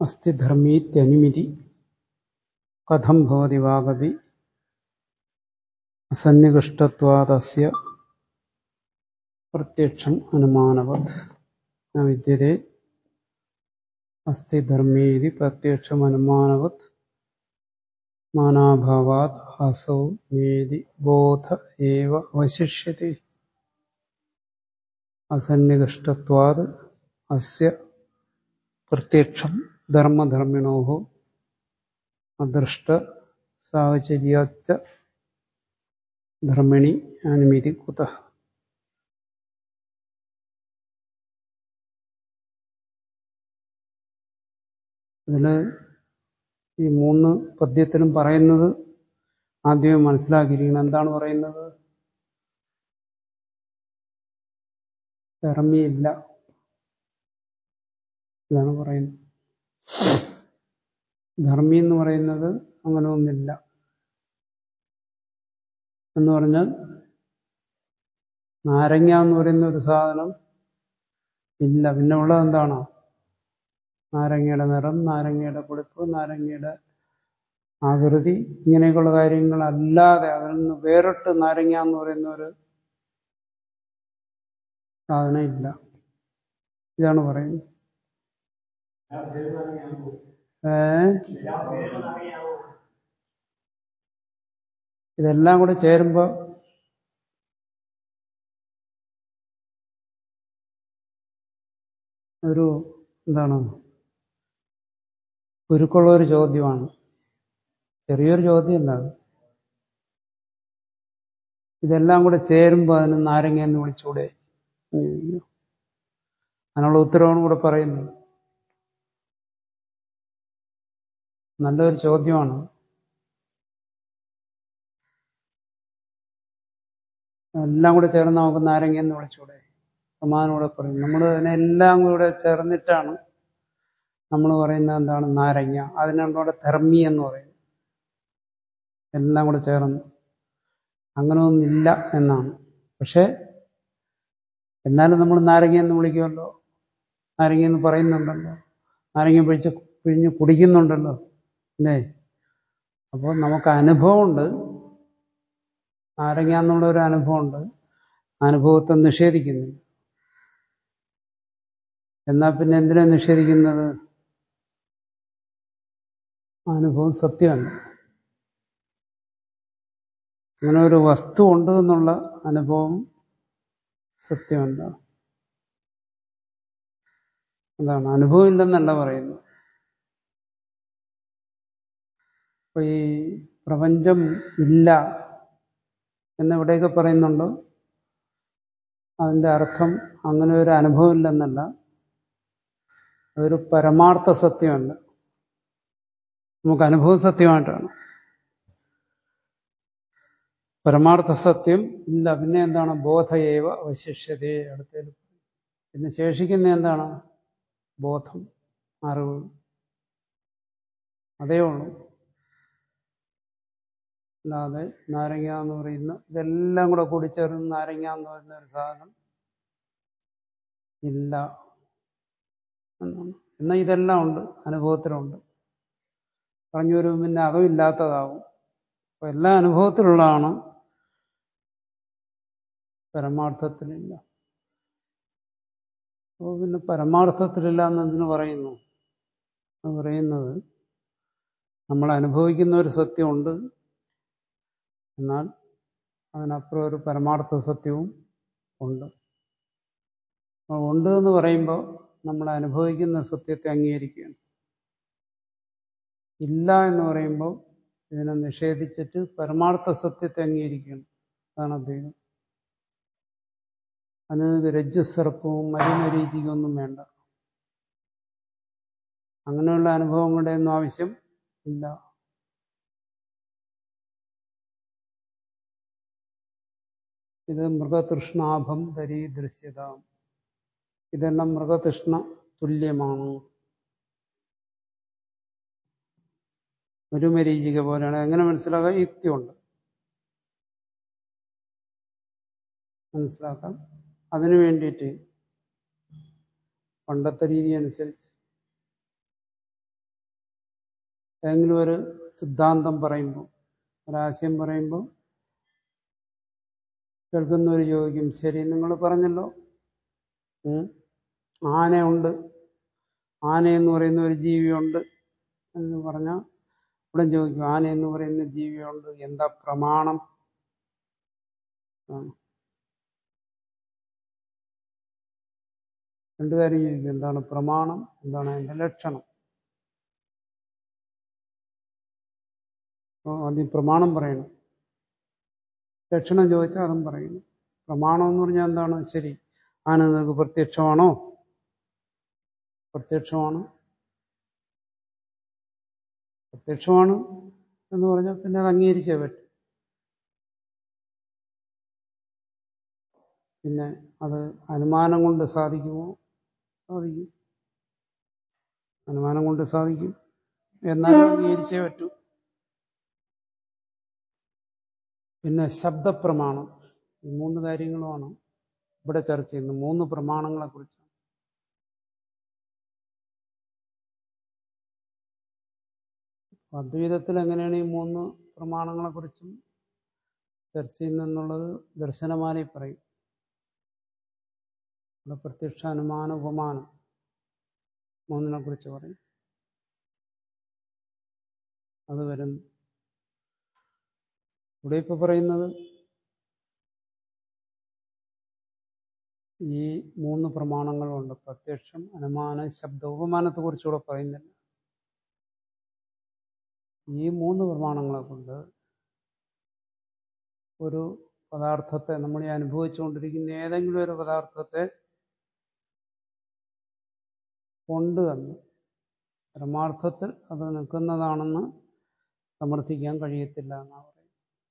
अस्ति धर्मीत्यनिमिति कथं भवति वागपि असन्निकृष्टत्वादस्य प्रत्यक्षम् अनुमानवत् न विद्यते अस्ति धर्मे इति प्रत्यक्षमनुमानवत् मानाभावात् असौ नेति बोध एव अवशिष्यते असन्निकृष्टत्वात् अस्य प्रत्यक्षं धर्मधर्मिणोः अदृष्टसाहचर्याच्च ധർമ്മിണി അനുമതി കുത ഇതില് ഈ മൂന്ന് പദ്യത്തിലും പറയുന്നത് ആദ്യമേ മനസ്സിലാക്കിയിരിക്കണം എന്താണ് പറയുന്നത് ധർമ്മിയില്ല ഇതാണ് പറയുന്നത് ധർമ്മി എന്ന് പറയുന്നത് അങ്ങനെ ഒന്നില്ല എന്ന് പറഞ്ഞാൽ നാരങ്ങ എന്ന് പറയുന്ന ഒരു സാധനം ഇല്ല പിന്നെ ഉള്ളത് എന്താണ് നാരങ്ങയുടെ നിറം നാരങ്ങയുടെ പുളിപ്പ് നാരങ്ങയുടെ ആകൃതി ഇങ്ങനെയൊക്കെയുള്ള കാര്യങ്ങളല്ലാതെ അതിൽ നിന്ന് വേറിട്ട് നാരങ്ങ എന്ന് പറയുന്ന ഒരു സാധനം ഇല്ല ഇതാണ് പറയുന്നത് ഏ ഇതെല്ലാം കൂടെ ചേരുമ്പോൾ ഒരു എന്താണ് കുരുക്കുള്ള ഒരു ചോദ്യമാണ് ചെറിയൊരു ചോദ്യമല്ല അത് ഇതെല്ലാം കൂടെ ചേരുമ്പോൾ അതിന് നാരങ്ങ എന്ന് വിളിച്ചൂടെ അതിനുള്ള ഉത്തരവാണ് കൂടെ പറയുന്നത് നല്ലൊരു ചോദ്യമാണ് എല്ലാം കൂടെ ചേർന്ന് നമുക്ക് നാരങ്ങ എന്ന് വിളിച്ചൂടെ സമാധാനം കൂടെ പറയും നമ്മൾ അതിനെല്ലാം കൂടെ ചേർന്നിട്ടാണ് നമ്മൾ പറയുന്നത് എന്താണ് നാരങ്ങ അതിനാണ് ഇവിടെ ധർമ്മി എന്ന് പറയുന്നത് എല്ലാം കൂടെ ചേർന്ന് അങ്ങനെ ഒന്നില്ല എന്നാണ് പക്ഷെ എന്നാലും നമ്മൾ നാരങ്ങ എന്ന് വിളിക്കുമല്ലോ നാരങ്ങ എന്ന് പറയുന്നുണ്ടല്ലോ നാരങ്ങ പിഴിച്ച് പിഴിഞ്ഞ് കുടിക്കുന്നുണ്ടല്ലോ അല്ലേ അപ്പോൾ നമുക്ക് അനുഭവമുണ്ട് നാരങ്ങ എന്നുള്ള ഒരു അനുഭവമുണ്ട് അനുഭവത്തെ നിഷേധിക്കുന്നില്ല എന്നാൽ പിന്നെ എന്തിനാ നിഷേധിക്കുന്നത് അനുഭവം സത്യമല്ല അങ്ങനെ ഒരു വസ്തു ഉണ്ട് എന്നുള്ള അനുഭവം സത്യമല്ല അതാണ് അനുഭവം ഇല്ലെന്നല്ല പറയുന്നത് അപ്പൊ ഈ പ്രപഞ്ചം ഇല്ല എന്നെവിടെയൊക്കെ പറയുന്നുണ്ടോ അതിൻ്റെ അർത്ഥം അങ്ങനെ ഒരു അനുഭവം ഇല്ലെന്നല്ല അതൊരു പരമാർത്ഥ സത്യമല്ല നമുക്ക് അനുഭവ സത്യമായിട്ടാണ് പരമാർത്ഥ സത്യം ഇല്ല പിന്നെ എന്താണ് ബോധയേവ അവശിഷ്യതയെ അടുത്തേൽ പിന്നെ ശേഷിക്കുന്ന എന്താണ് ബോധം അറിവ് അതേ ഉള്ളൂ അല്ലാതെ നാരങ്ങ എന്ന് പറയുന്ന ഇതെല്ലാം കൂടെ കൂടിച്ചേർന്ന് നാരങ്ങ എന്ന് പറയുന്ന ഒരു സാധനം ഇല്ല എന്നാണ് എന്നാൽ ഇതെല്ലാം ഉണ്ട് അനുഭവത്തിലുണ്ട് പറഞ്ഞു വരുമ്പോൾ പിന്നെ അതും ഇല്ലാത്തതാവും അപ്പൊ എല്ലാ അനുഭവത്തിലുള്ളതാണ് പരമാർത്ഥത്തിലില്ല അപ്പോൾ പിന്നെ പരമാർത്ഥത്തിലില്ല എന്നെന്തിനു പറയുന്നു എന്ന് പറയുന്നത് നമ്മൾ അനുഭവിക്കുന്ന ഒരു സത്യമുണ്ട് എന്നാൽ അതിനപ്പുറം ഒരു പരമാർത്ഥ സത്യവും ഉണ്ട് ഉണ്ട് എന്ന് പറയുമ്പോൾ നമ്മൾ അനുഭവിക്കുന്ന സത്യത്തെ അംഗീകരിക്കുകയാണ് ഇല്ല എന്ന് പറയുമ്പോൾ ഇതിനെ നിഷേധിച്ചിട്ട് പരമാർത്ഥ സത്യത്തെ അംഗീകരിക്കുകയാണ് അതാണ് അദ്ദേഹം അതിന് രജ്ജുസർപ്പവും മരിമരീചികൊന്നും വേണ്ട അങ്ങനെയുള്ള അനുഭവങ്ങളുടെ ഒന്നും ആവശ്യം ഇല്ല ഇത് മൃഗതൃഷ്ണാഭം ദരീദൃശ്യത ഇതെല്ലാം മൃഗതൃഷ്ണ തുല്യമാണ് ഒരു മരീചിക പോലെയാണ് എങ്ങനെ മനസ്സിലാക്കാൻ യുക്തിയുണ്ട് മനസ്സിലാക്കാം അതിനു വേണ്ടിയിട്ട് പണ്ടത്തെ രീതി അനുസരിച്ച് ഏതെങ്കിലും ഒരു സിദ്ധാന്തം പറയുമ്പോൾ ഒരാശയം പറയുമ്പോൾ കേൾക്കുന്നവർ ചോദിക്കും ശരി നിങ്ങൾ പറഞ്ഞല്ലോ ഉം, ആനയുണ്ട് ആന എന്ന് പറയുന്ന ഒരു ജീവിയുണ്ട് എന്ന് പറഞ്ഞാൽ ഇവിടെ ചോദിക്കും ആന എന്ന് പറയുന്ന ജീവിയുണ്ട് എന്താ പ്രമാണം ആണ്. രണ്ടു കാര്യം ചോദിക്കും എന്താണ് പ്രമാണം എന്താണ് അതിന്റെ ലക്ഷണം അപ്പോൾ ആദ്യം പ്രമാണം പറയണം ലക്ഷണം ചോദിച്ചാൽ അതും പറയുന്നു പ്രമാണം എന്ന് പറഞ്ഞാൽ എന്താണ് ശരി ആന നിങ്ങൾക്ക് പ്രത്യക്ഷമാണോ പ്രത്യക്ഷമാണ് പ്രത്യക്ഷമാണ് എന്ന് പറഞ്ഞാൽ പിന്നെ അത് അംഗീകരിച്ചേ പറ്റും പിന്നെ അത് അനുമാനം കൊണ്ട് സാധിക്കുമോ സാധിക്കും അനുമാനം കൊണ്ട് സാധിക്കും എന്നാലും അംഗീകരിച്ചേ പറ്റൂ പിന്നെ ശബ്ദപ്രമാണം ഈ മൂന്ന് കാര്യങ്ങളുമാണ് ഇവിടെ ചർച്ച ചെയ്യുന്നത് മൂന്ന് പ്രമാണങ്ങളെ കുറിച്ച് അദ്വൈതത്തിൽ എങ്ങനെയാണ് ഈ മൂന്ന് പ്രമാണങ്ങളെ കുറിച്ചും ചർച്ച ചെയ്യുന്നെന്നുള്ളത് ദർശനമാലയിൽ പറയും ഇവിടെ പ്രത്യക്ഷ അനുമാന ഉപമാനം മൂന്നിനെ കുറിച്ച് പറയും അത് വരും ഇവിടെ ഇപ്പൊ പറയുന്നത് ഈ മൂന്ന് പ്രമാണങ്ങളുണ്ട് പ്രത്യക്ഷം അനുമാനം ശബ്ദ ഉപമാനത്തെ കുറിച്ചുകൂടെ പറയുന്നില്ല ഈ മൂന്ന് പ്രമാണങ്ങളെ കൊണ്ട് ഒരു പദാർത്ഥത്തെ നമ്മൾ ഈ അനുഭവിച്ചുകൊണ്ടിരിക്കുന്ന ഏതെങ്കിലും ഒരു പദാർത്ഥത്തെ കൊണ്ട് തന്നെ പരമാർത്ഥത്തിൽ അത് നിൽക്കുന്നതാണെന്ന് സമർത്ഥിക്കാൻ കഴിയത്തില്ല എന്നാണ് പറയുന്നത്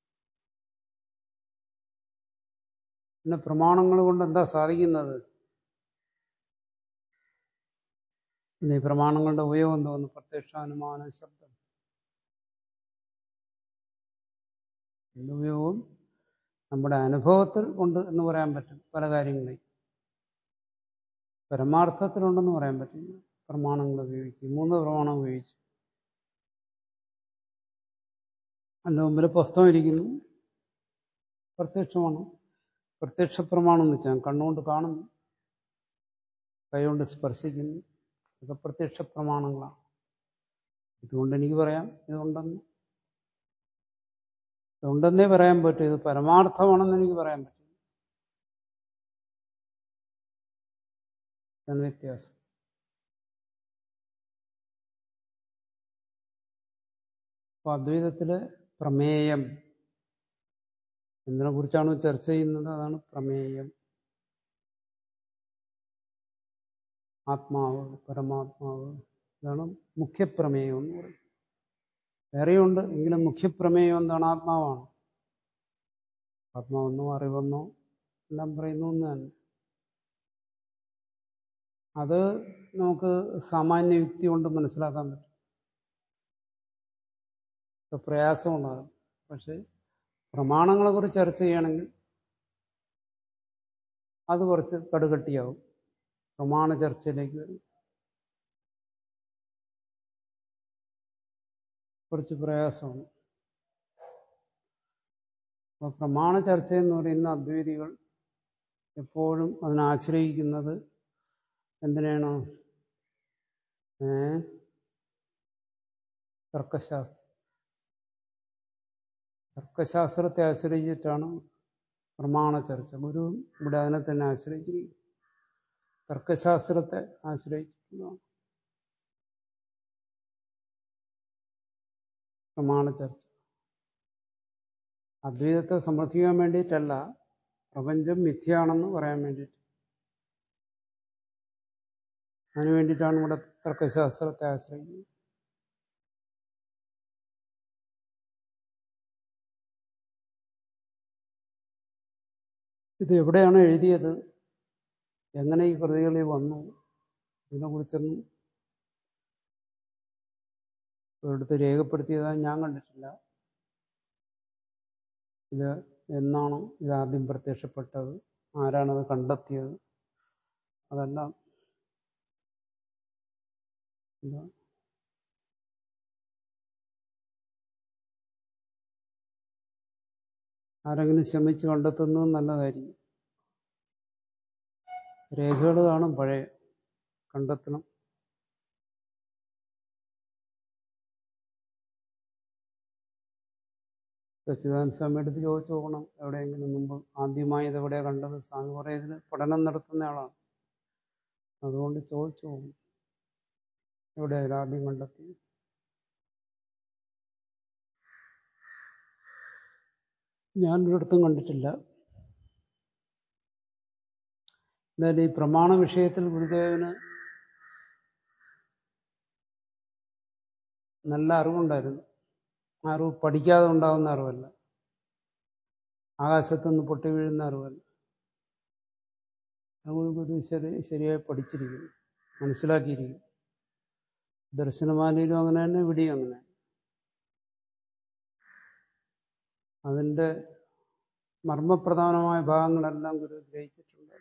പിന്നെ പ്രമാണങ്ങൾ കൊണ്ട് എന്താ സാധിക്കുന്നത് പിന്നെ ഈ പ്രമാണങ്ങളുടെ ഉപയോഗം തോന്നുന്നു പ്രത്യക്ഷ അനുമാന ശബ്ദം ഇതിന്റെ ഉപയോഗം നമ്മുടെ അനുഭവത്തിൽ ഉണ്ട് എന്ന് പറയാൻ പറ്റും പല കാര്യങ്ങളെയും പരമാർത്ഥത്തിലുണ്ടെന്ന് പറയാൻ പറ്റില്ല പ്രമാണങ്ങൾ ഉപയോഗിച്ച് ഈ മൂന്ന് പ്രമാണം ഉപയോഗിച്ച് അതിൻ്റെ മുമ്പിൽ പുസ്തകം ഇരിക്കുന്നു പ്രത്യക്ഷമാണ് പ്രത്യക്ഷ പ്രമാണം എന്ന് വെച്ചാൽ കണ്ണുകൊണ്ട് കാണുന്നു കൈകൊണ്ട് സ്പർശിക്കുന്നു ഇതൊക്കെ പ്രത്യക്ഷ പ്രമാണങ്ങളാണ് ഇതുകൊണ്ട് എനിക്ക് പറയാം ഇതുണ്ടെന്ന് ഇതുണ്ടെന്നേ പറയാൻ പറ്റൂ ഇത് പരമാർത്ഥമാണെന്ന് എനിക്ക് പറയാൻ പറ്റും ഇതാണ് വ്യത്യാസം അപ്പൊ അദ്വൈതത്തില് പ്രമേയം എന്തിനെ കുറിച്ചാണോ ചർച്ച ചെയ്യുന്നത് അതാണ് പ്രമേയം ആത്മാവ് പരമാത്മാവ് ഇതാണ് മുഖ്യപ്രമേയം എന്ന് പറയും വേറെയുണ്ട് എങ്കിലും മുഖ്യപ്രമേയം എന്താണ് ആത്മാവാണ് ആത്മാവെന്നോ അറിവെന്നോ എല്ലാം പറയുന്നു എന്ന് തന്നെ അത് നമുക്ക് സാമാന്യ യുക്തി കൊണ്ട് മനസ്സിലാക്കാൻ പറ്റും ഇപ്പൊ പ്രയാസമുള്ളതാണ് പക്ഷെ പ്രമാണങ്ങളെ കുറിച്ച് ചർച്ച ചെയ്യുകയാണെങ്കിൽ അത് കുറച്ച് കടുകട്ടിയാവും പ്രമാണ ചർച്ചയിലേക്ക് വരും കുറച്ച് പ്രയാസമാണ് അപ്പോൾ പ്രമാണ ചർച്ച എന്ന് പറയുന്ന അദ്വൈതികൾ എപ്പോഴും അതിനാശ്രയിക്കുന്നത് എന്തിനാണ് ഏ തർക്കശാസ്ത്രം തർക്കശാസ്ത്രത്തെ ആശ്രയിച്ചിട്ടാണ് പ്രമാണ ചർച്ച ഗുരു ഇവിടെ അതിനെ തന്നെ ആശ്രയിച്ചിരിക്കുന്നു തർക്കശാസ്ത്രത്തെ ആശ്രയിച്ചിട്ടുള്ളതാണ് പ്രമാണ ചർച്ച അദ്വൈതത്തെ സമർത്ഥിക്കാൻ വേണ്ടിയിട്ടല്ല പ്രപഞ്ചം മിഥ്യയാണെന്ന് പറയാൻ വേണ്ടിയിട്ട് അതിനു വേണ്ടിയിട്ടാണ് ഇവിടെ തർക്കശാസ്ത്രത്തെ ആശ്രയിക്കുന്നത് ഇത് എവിടെയാണ് എഴുതിയത് എങ്ങനെ ഈ കൃതികളിൽ വന്നു ഇതിനെക്കുറിച്ചൊന്നും ഒരിടത്ത് രേഖപ്പെടുത്തിയതായി ഞാൻ കണ്ടിട്ടില്ല ഇത് എന്നാണ് ഇതാദ്യം പ്രത്യക്ഷപ്പെട്ടത് ആരാണത് കണ്ടെത്തിയത് അതെല്ലാം എന്താ ആരെങ്കിലും ശ്രമിച്ച് കണ്ടെത്തുന്നത് നല്ലതായിരിക്കും രേഖകൾ കാണും പഴയ കണ്ടെത്തണം സച്ചിദാനന്ദ സ്വാമിയുടെ അടുത്ത് ചോദിച്ചു നോക്കണം എവിടെയെങ്കിലും മുമ്പ് ആദ്യമായി ഇത് എവിടെയാണ് കണ്ടത് സ്വാമി കുറേ ഇതിന് പഠനം നടത്തുന്ന ആളാണ് അതുകൊണ്ട് ചോദിച്ചു നോക്കണം എവിടെയാണ് ഇത് ആദ്യം കണ്ടെത്തി ഞാൻ ഒരിടത്തും കണ്ടിട്ടില്ല എന്തായാലും ഈ പ്രമാണ വിഷയത്തിൽ ഗുരുദേവന് നല്ല അറിവുണ്ടായിരുന്നു ആ അറിവ് പഠിക്കാതെ ഉണ്ടാകുന്ന അറിവല്ല ആകാശത്തുനിന്ന് പൊട്ടി വീഴുന്ന അറിവല്ല അതുകൊണ്ട് ഗുരു ശരി ശരിയായി പഠിച്ചിരിക്കുന്നു മനസ്സിലാക്കിയിരിക്കുന്നു ദർശനമാലയിലും അങ്ങനെ തന്നെ ഇവിടെയും അങ്ങനെ അതിൻ്റെ മർമ്മപ്രധാനമായ ഭാഗങ്ങളെല്ലാം ഗുരു ഗ്രഹിച്ചിട്ടുണ്ട്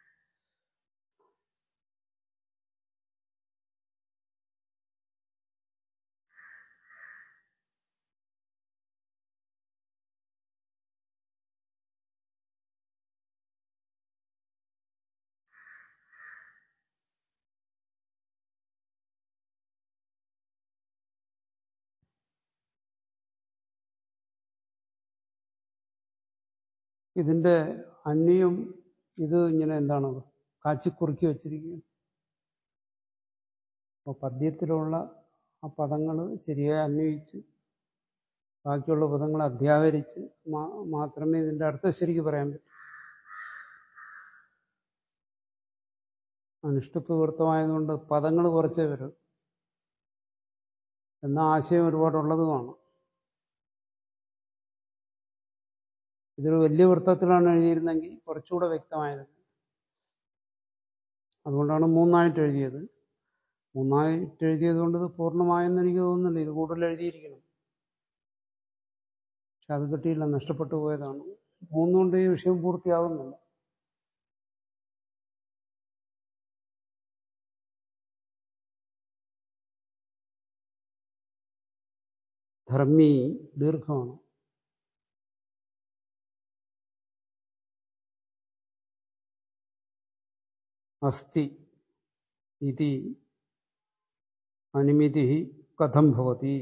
ഇതിന്റെ അന്യം ഇത് ഇങ്ങനെ എന്താണ് കാച്ചിക്കുറുക്കി വച്ചിരിക്കുകയാണ് അപ്പോൾ പദ്യത്തിലുള്ള ആ പദങ്ങൾ ശരിയായി അന്വയിച്ച് ബാക്കിയുള്ള പദങ്ങൾ അധ്യാകരിച്ച് മാ- മാത്രമേ ഇതിന്റെ അർത്ഥം ശരിക്ക് പറയാൻ പറ്റൂ അനുഷ്ഠിപ്പവൃത്തമായതുകൊണ്ട് പദങ്ങൾ കുറച്ചേ വരും എന്ന ആശയം ഒരുപാടുള്ളതുമാണ് ഇതൊരു വലിയ വൃത്തത്തിലാണ് എഴുതിയിരുന്നെങ്കിൽ കുറച്ചുകൂടെ വ്യക്തമായിരുന്നു അതുകൊണ്ടാണ് മൂന്നായിട്ട് എഴുതിയത് മൂന്നായിട്ട് എഴുതിയത് കൊണ്ട് ഇത് പൂർണ്ണമായെന്ന് എനിക്ക് തോന്നുന്നില്ല ഇത് കൂടുതൽ എഴുതിയിരിക്കണം പക്ഷെ അത് കിട്ടിയില്ല നഷ്ടപ്പെട്ടു പോയതാണ് മൂന്നുകൊണ്ട് ഈ വിഷയം പൂർത്തിയാകുന്നില്ല ധർമ്മി ദീർഘമാണ് അസ്തി ഇതി അനുമതി കഥം ഭവതി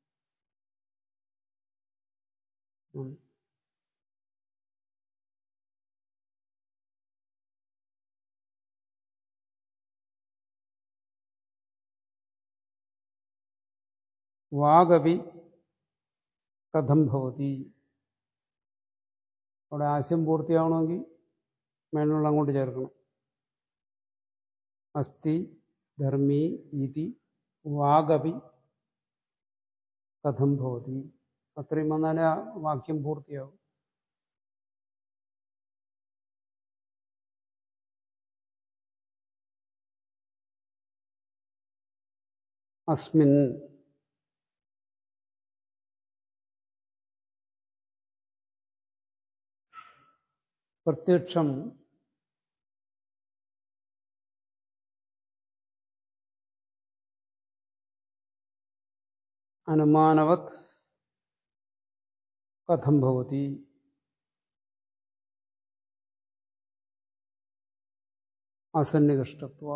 ഉം. വാഗവി കഥം ഭവതി അവിടെ ആശയം പൂർത്തിയാവണമെങ്കിൽ മേലുള്ള അങ്ങോട്ട് ചേർക്കണം അസ്തി ധർമ്മി ഇതി വാഗവി കഥം ഭവതി അത്രയും വന്നാലേ ആ വാക്യം പൂർത്തിയാവും അസ്മിൻ പ്രത്യക്ഷം അനുമാനവത് കഥം ഭവതി അസന്നികഷ്ടത്വ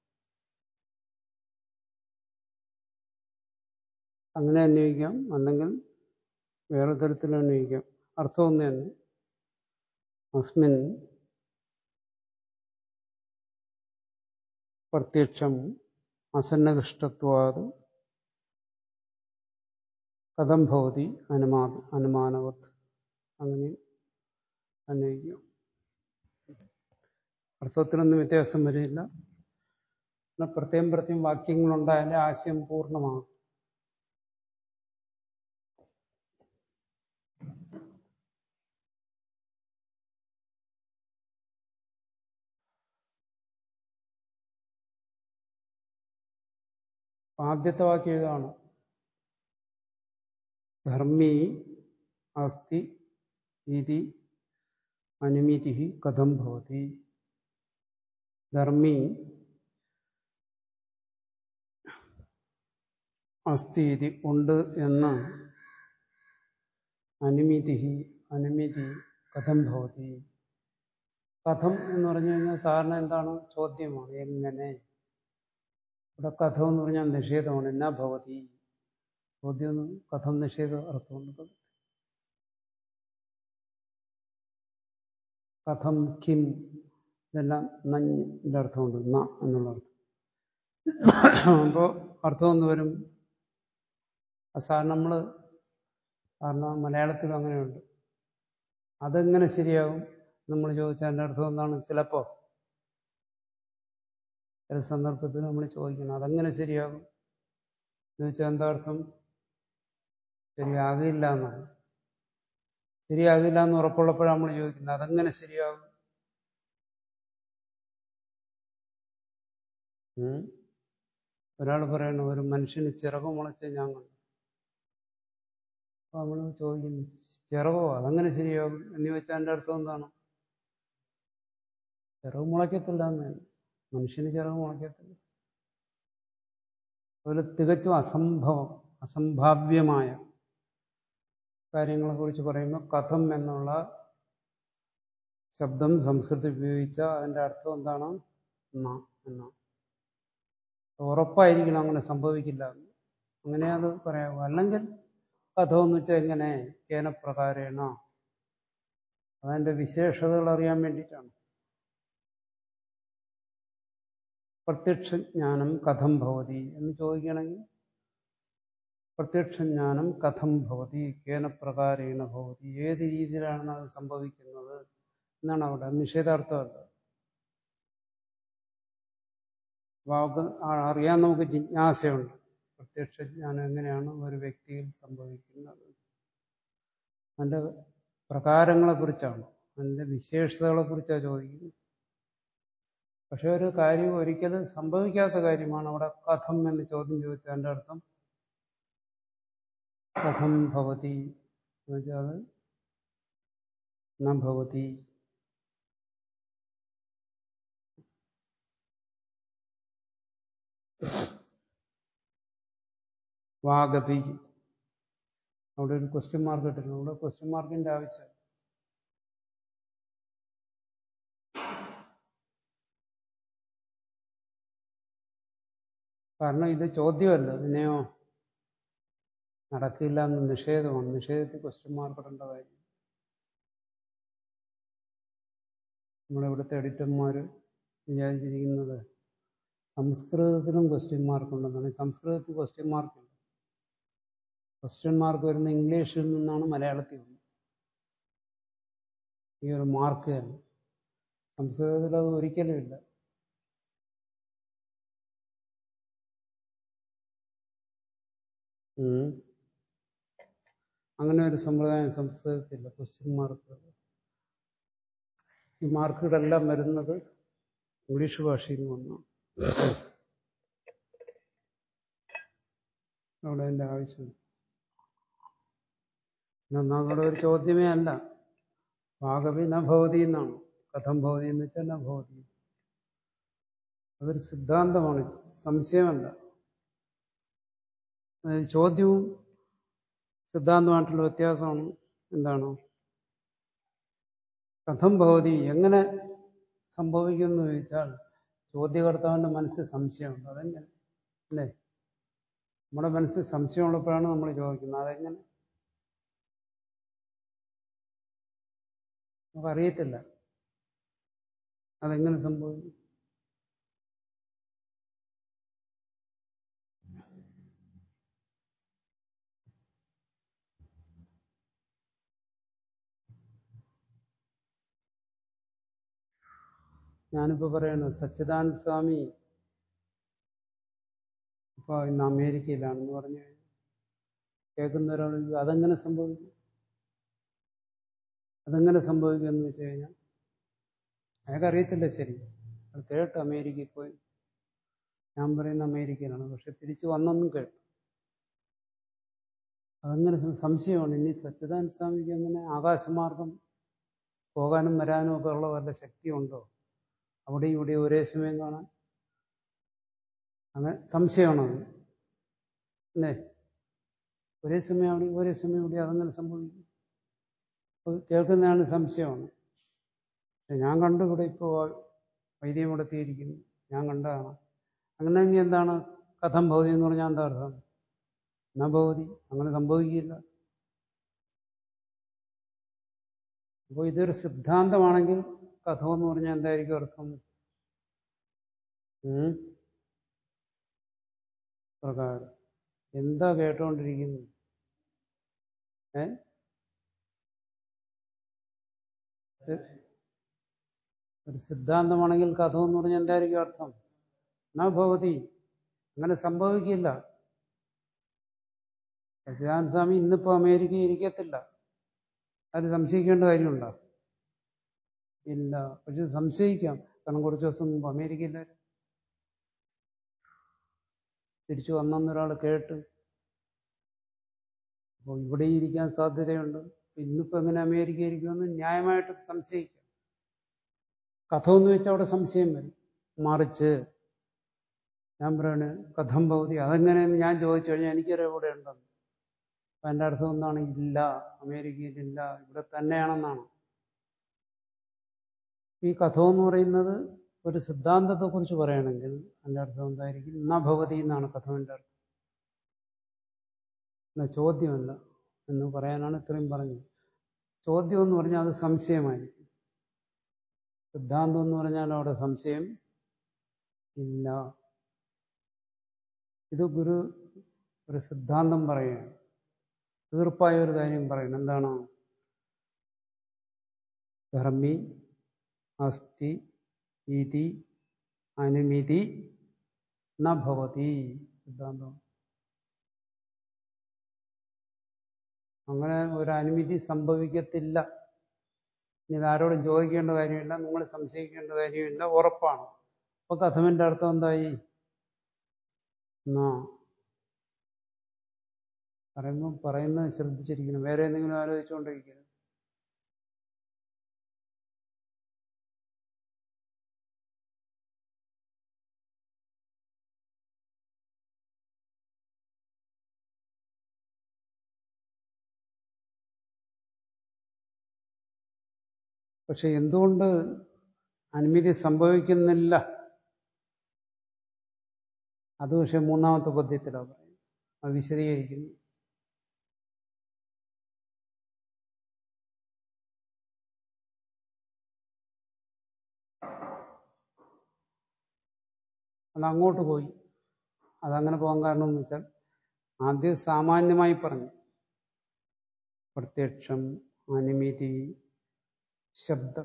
അങ്ങനെ അന്വയിക്കാം അല്ലെങ്കിൽ വേറെ തരത്തിൽ അന്വയിക്കാം അർത്ഥം ഒന്ന് തന്നെ അസ്മിൻ പ്രത്യക്ഷം അസന്നകഷ്ടത്വാത് കഥം ഭവതി അനുമാ അനുമാനവത് അങ്ങനെ അന്വയിക്കാം അർത്ഥത്തിനൊന്നും വ്യത്യാസം വരില്ല എന്നാൽ പ്രത്യേകം പ്രത്യേകം വാക്യങ്ങളുണ്ടായാലേ ആശയം പൂർണ്ണമാകും ആദ്യത്തെ വാക്യം ഇതാണ് ധർമ്മി അസ്തി ഇതി അനുമിതി കഥം ഭവതി ധർമ്മി അസ്തി ഇതി ഉണ്ട് എന്ന് അനുമിതി അനുമിതി കഥം ഭവതി കഥം എന്ന് പറഞ്ഞു കഴിഞ്ഞാൽ സാധാരണ എന്താണ് ചോദ്യമാണ് എങ്ങനെ ഇവിടെ കഥം എന്ന് പറഞ്ഞാൽ നിഷേധമാണ് എന്നാ ഭവതി ചോദ്യം കഥം നിഷേധ അർത്ഥമുണ്ട് കഥം കിം ഇതെല്ലാം നഞ്ഞിന്റെ അർത്ഥമുണ്ട് ന എന്നുള്ള അർത്ഥം അപ്പോൾ അർത്ഥം എന്ന് വരും സാധാരണ നമ്മൾ സാധാരണ മലയാളത്തിലും അങ്ങനെയുണ്ട് അതെങ്ങനെ ശരിയാകും നമ്മൾ ചോദിച്ചാൽ അതിൻ്റെ അർത്ഥം എന്താണ് ചിലപ്പോൾ ചില സന്ദർഭത്തിൽ നമ്മൾ ചോദിക്കണം അതെങ്ങനെ ശരിയാകും എന്ന് വെച്ചാൽ എന്താ അർത്ഥം ശരിയാകില്ല എന്നാണ് ശരിയാകില്ല എന്ന് ഉറപ്പുള്ളപ്പോഴാണ് നമ്മൾ ചോദിക്കുന്നത് അതെങ്ങനെ ശരിയാകും ഒരാൾ പറയണം ഒരു മനുഷ്യന് ചിറക് മുളച്ച് ഞാൻ കണ്ടു അപ്പൊ നമ്മൾ ചോദിക്കുന്നു ചിറകോ അതെങ്ങനെ ശരിയാകും എന്ന് ചോദിച്ചാൽ എൻ്റെ അർത്ഥം എന്താണ് ചിറക് മുളയ്ക്കത്തില്ല എന്ന് മനുഷ്യന് ചിറക് മുളയ്ക്കത്തില്ല അതുപോലെ തികച്ചും അസംഭവം അസംഭാവ്യമായ കാര്യങ്ങളെ കുറിച്ച് പറയുമ്പോൾ കഥം എന്നുള്ള ശബ്ദം സംസ്കൃതത്തിൽ ഉപയോഗിച്ച അതിൻ്റെ അർത്ഥം എന്താണ് ന എന്നാണ് ഉറപ്പായിരിക്കണം അങ്ങനെ സംഭവിക്കില്ല അങ്ങനെ അത് പറയാമോ അല്ലെങ്കിൽ കഥ എന്ന് വെച്ചാൽ എങ്ങനെ കേനപ്രകാരേണ അതിൻ്റെ വിശേഷതകൾ അറിയാൻ വേണ്ടിയിട്ടാണ് പ്രത്യക്ഷജ്ഞാനം കഥം ഭവതി എന്ന് ചോദിക്കുകയാണെങ്കിൽ പ്രത്യക്ഷജ്ഞാനം കഥം ഭവതി കേനപ്രകാരേണ ഭവതി ഏത് രീതിയിലാണ് അത് സംഭവിക്കുന്നത് എന്നാണ് അവിടെ നിഷേധാർത്ഥമല്ല വാക്ക് അറിയാൻ നമുക്ക് ജിജ്ഞാസയുണ്ട് പ്രത്യക്ഷജ്ഞാനം എങ്ങനെയാണ് ഒരു വ്യക്തിയിൽ സംഭവിക്കുന്നത് അതിൻ്റെ പ്രകാരങ്ങളെക്കുറിച്ചാണ് അതിൻ്റെ വിശേഷതകളെക്കുറിച്ചാണ് ചോദിക്കുന്നത് പക്ഷെ ഒരു കാര്യം ഒരിക്കലും സംഭവിക്കാത്ത കാര്യമാണ് അവിടെ കഥം എന്ന് ചോദ്യം ചോദിച്ചാൽ എൻ്റെ അർത്ഥം കഥം ഭവതി എന്ന് വെച്ചാൽ അത് ന ഭവതി വാഗതി അവിടെ ഒരു ക്വസ്റ്റ്യൻ മാർക്ക് ഇട്ടിട്ടുണ്ട് അവിടെ ക്വസ്റ്റ്യൻ മാർക്കിന്റെ ആവശ്യം കാരണം ഇത് ചോദ്യമല്ല പിന്നെയോ നടക്കില്ല എന്ന് നിഷേധമാണ് നിഷേധത്തിൽ ക്വസ്റ്റ്യൻ മാർക്ക് ഇടേണ്ട കാര്യം നമ്മുടെ ഇവിടുത്തെ എഡിറ്റർമാർ വിചാരിച്ചിരിക്കുന്നത് സംസ്കൃതത്തിലും ക്വസ്റ്റ്യൻ മാർക്ക് ഉണ്ടെന്നാണ് സംസ്കൃതത്തിൽ ക്വസ്റ്റ്യൻ മാർക്ക് ഉണ്ട് ക്വസ്റ്റ്യൻ മാർക്ക് വരുന്ന ഇംഗ്ലീഷിൽ നിന്നാണ് മലയാളത്തിൽ വന്നത് ഈ ഒരു മാർക്ക് തന്നെ സംസ്കൃതത്തിൽ അത് ഒരിക്കലും ഇല്ല അങ്ങനെ ഒരു സമ്പ്രദായം സംസ്കൃതത്തില്ല ക്വസ്റ്റ്യൻ മാർക്ക് ഈ മാർക്കുകളെല്ലാം വരുന്നത് ഇംഗ്ലീഷ് ഭാഷയിൽ നിന്ന് വന്നു അവിടെ അതിൻ്റെ ആവശ്യം ഒന്നാമത് ഒരു ചോദ്യമേ അല്ല ഭാഗവി ന ഭവതി എന്നാണ് കഥം ഭവതി എന്ന് വെച്ചാൽ ന ഭവതി അതൊരു സിദ്ധാന്തമാണ് സംശയമല്ല ചോദ്യവും സിദ്ധാന്തമായിട്ടുള്ള വ്യത്യാസമാണ് എന്താണ് കഥം ഭവതി എങ്ങനെ സംഭവിക്കുമെന്ന് ചോദിച്ചാൽ ചോദ്യകർത്താവിൻ്റെ മനസ്സിൽ സംശയമുണ്ട് അതെങ്ങനെ അല്ലേ നമ്മുടെ മനസ്സിൽ സംശയമുള്ളപ്പോഴാണ് നമ്മൾ ചോദിക്കുന്നത് അതെങ്ങനെ നമുക്കറിയത്തില്ല അതെങ്ങനെ സംഭവിക്കും ഞാനിപ്പോൾ പറയുന്നത് സച്ചിദാനന്ദ സ്വാമി ഇപ്പോൾ ഇന്ന് അമേരിക്കയിലാണെന്ന് പറഞ്ഞു കേൾക്കുന്നവരാണ് അതെങ്ങനെ സംഭവിക്കും അതെങ്ങനെ സംഭവിക്കും എന്ന് വെച്ച് കഴിഞ്ഞാൽ അയാൾക്ക് അറിയത്തില്ല ശരി അത് കേട്ടു അമേരിക്കയിൽ പോയി ഞാൻ പറയുന്ന അമേരിക്കയിലാണ് പക്ഷെ തിരിച്ചു വന്നെന്നും കേട്ടു അതങ്ങനെ സംശയമാണ് ഇനി സച്ചിദാനന്ദ സ്വാമിക്ക് അങ്ങനെ ആകാശമാർഗം പോകാനും വരാനും ഒക്കെ ഉള്ള വല്ല ശക്തിയുണ്ടോ അവിടെ ഇവിടെ ഒരേ സമയം കാണാൻ അങ്ങനെ സംശയമാണത് അല്ലേ ഒരേ സമയം അവിടെ ഒരേ സമയം ഇവിടെ അതങ്ങനെ സംഭവിക്കും അത് കേൾക്കുന്നതാണ് സംശയമാണ് പക്ഷെ ഞാൻ കണ്ടു ഇവിടെ ഇപ്പോൾ വൈദ്യം ഇവിടെ എത്തിയിരിക്കുന്നു ഞാൻ കണ്ടതാണ് അങ്ങനെയെങ്കിൽ എന്താണ് കഥം ഭൗതി എന്ന് പറഞ്ഞാൽ എന്താ അർത്ഥം എന്നാ ഭൗതി അങ്ങനെ സംഭവിക്കില്ല അപ്പോൾ ഇതൊരു സിദ്ധാന്തമാണെങ്കിൽ കഥം എന്ന് പറഞ്ഞാൽ എന്തായിരിക്കും അർത്ഥം ഉം? പ്രകാരം എന്താ കേട്ടോണ്ടിരിക്കുന്നത് ഏ ഇത് ഒരു സിദ്ധാന്തമാണെങ്കിൽ കഥ എന്ന് പറഞ്ഞാൽ എന്തായിരിക്കും അർത്ഥം എന്നാ ഭവതി അങ്ങനെ സംഭവിക്കില്ല സച്ചിദാനന്ദ സ്വാമി ഇന്നിപ്പോ അമേരിക്കയിൽ ഇരിക്കത്തില്ല അത് സംശയിക്കേണ്ട കാര്യമുണ്ടോ ഇല്ല പക്ഷെ സംശയിക്കാം കാരണം കുറച്ച് ദിവസം മുമ്പ് അമേരിക്കയിലായിരുന്നു തിരിച്ചു വന്നെന്നൊരാൾ കേട്ട് അപ്പോൾ ഇവിടെ ഇരിക്കാൻ സാധ്യതയുണ്ട് ഇന്നിപ്പോ എങ്ങനെ അമേരിക്ക ഇരിക്കുമെന്ന് ന്യായമായിട്ട് സംശയിക്കാം കഥ എന്ന് വെച്ചാൽ അവിടെ സംശയം വരും മറിച്ച് ഞാൻ പറയണ കഥം ഭൗതി അതെങ്ങനെയെന്ന് ഞാൻ ചോദിച്ചു കഴിഞ്ഞാൽ എനിക്കൊരു ഇവിടെ ഉണ്ടെന്ന് അപ്പൊ എൻ്റെ അർത്ഥം എന്താണ് ഇല്ല അമേരിക്കയിലില്ല ഇവിടെ തന്നെയാണെന്നാണ് ഈ കഥ എന്ന് പറയുന്നത് ഒരു സിദ്ധാന്തത്തെ കുറിച്ച് പറയുകയാണെങ്കിൽ അതിൻ്റെ അർത്ഥം എന്തായിരിക്കും ന ഭവതി എന്നാണ് കഥവിൻ്റെ അർത്ഥം എന്നാ ചോദ്യമല്ല എന്ന് പറയാനാണ് ഇത്രയും പറഞ്ഞത് ചോദ്യം എന്ന് പറഞ്ഞാൽ അത് സംശയമായിരിക്കും സിദ്ധാന്തം എന്ന് പറഞ്ഞാൽ അവിടെ സംശയം ഇല്ല ഇത് ഗുരു ഒരു സിദ്ധാന്തം പറയുകയാണ് തീർപ്പായ ഒരു കാര്യം പറയണം എന്താണ് ധർമ്മി അസ്തി ഇതി അനുമിതി ന ഭവതി സിദ്ധാന്തം അങ്ങനെ ഒരു അനുമതി സംഭവിക്കത്തില്ല ഇനി ഇത് ആരോടും ചോദിക്കേണ്ട കാര്യമില്ല നിങ്ങൾ സംശയിക്കേണ്ട കാര്യമില്ല ഉറപ്പാണ് അപ്പൊ കഥമിന്റെ അർത്ഥം എന്തായി എന്നാ പറയുമ്പോൾ പറയുന്നത് ശ്രദ്ധിച്ചിരിക്കണം വേറെ എന്തെങ്കിലും ആലോചിച്ചുകൊണ്ടിരിക്കരുത് പക്ഷെ എന്തുകൊണ്ട് അനുമതി സംഭവിക്കുന്നില്ല അത് പക്ഷെ മൂന്നാമത്തെ പദ്യത്തിലാണ് പറയുന്നത് അത് വിശദീകരിക്കുന്നു അത് അങ്ങോട്ട് പോയി അതങ്ങനെ പോകാൻ കാരണം എന്ന് വെച്ചാൽ ആദ്യം സാമാന്യമായി പറഞ്ഞു പ്രത്യക്ഷം അനുമതി ശബ്ദം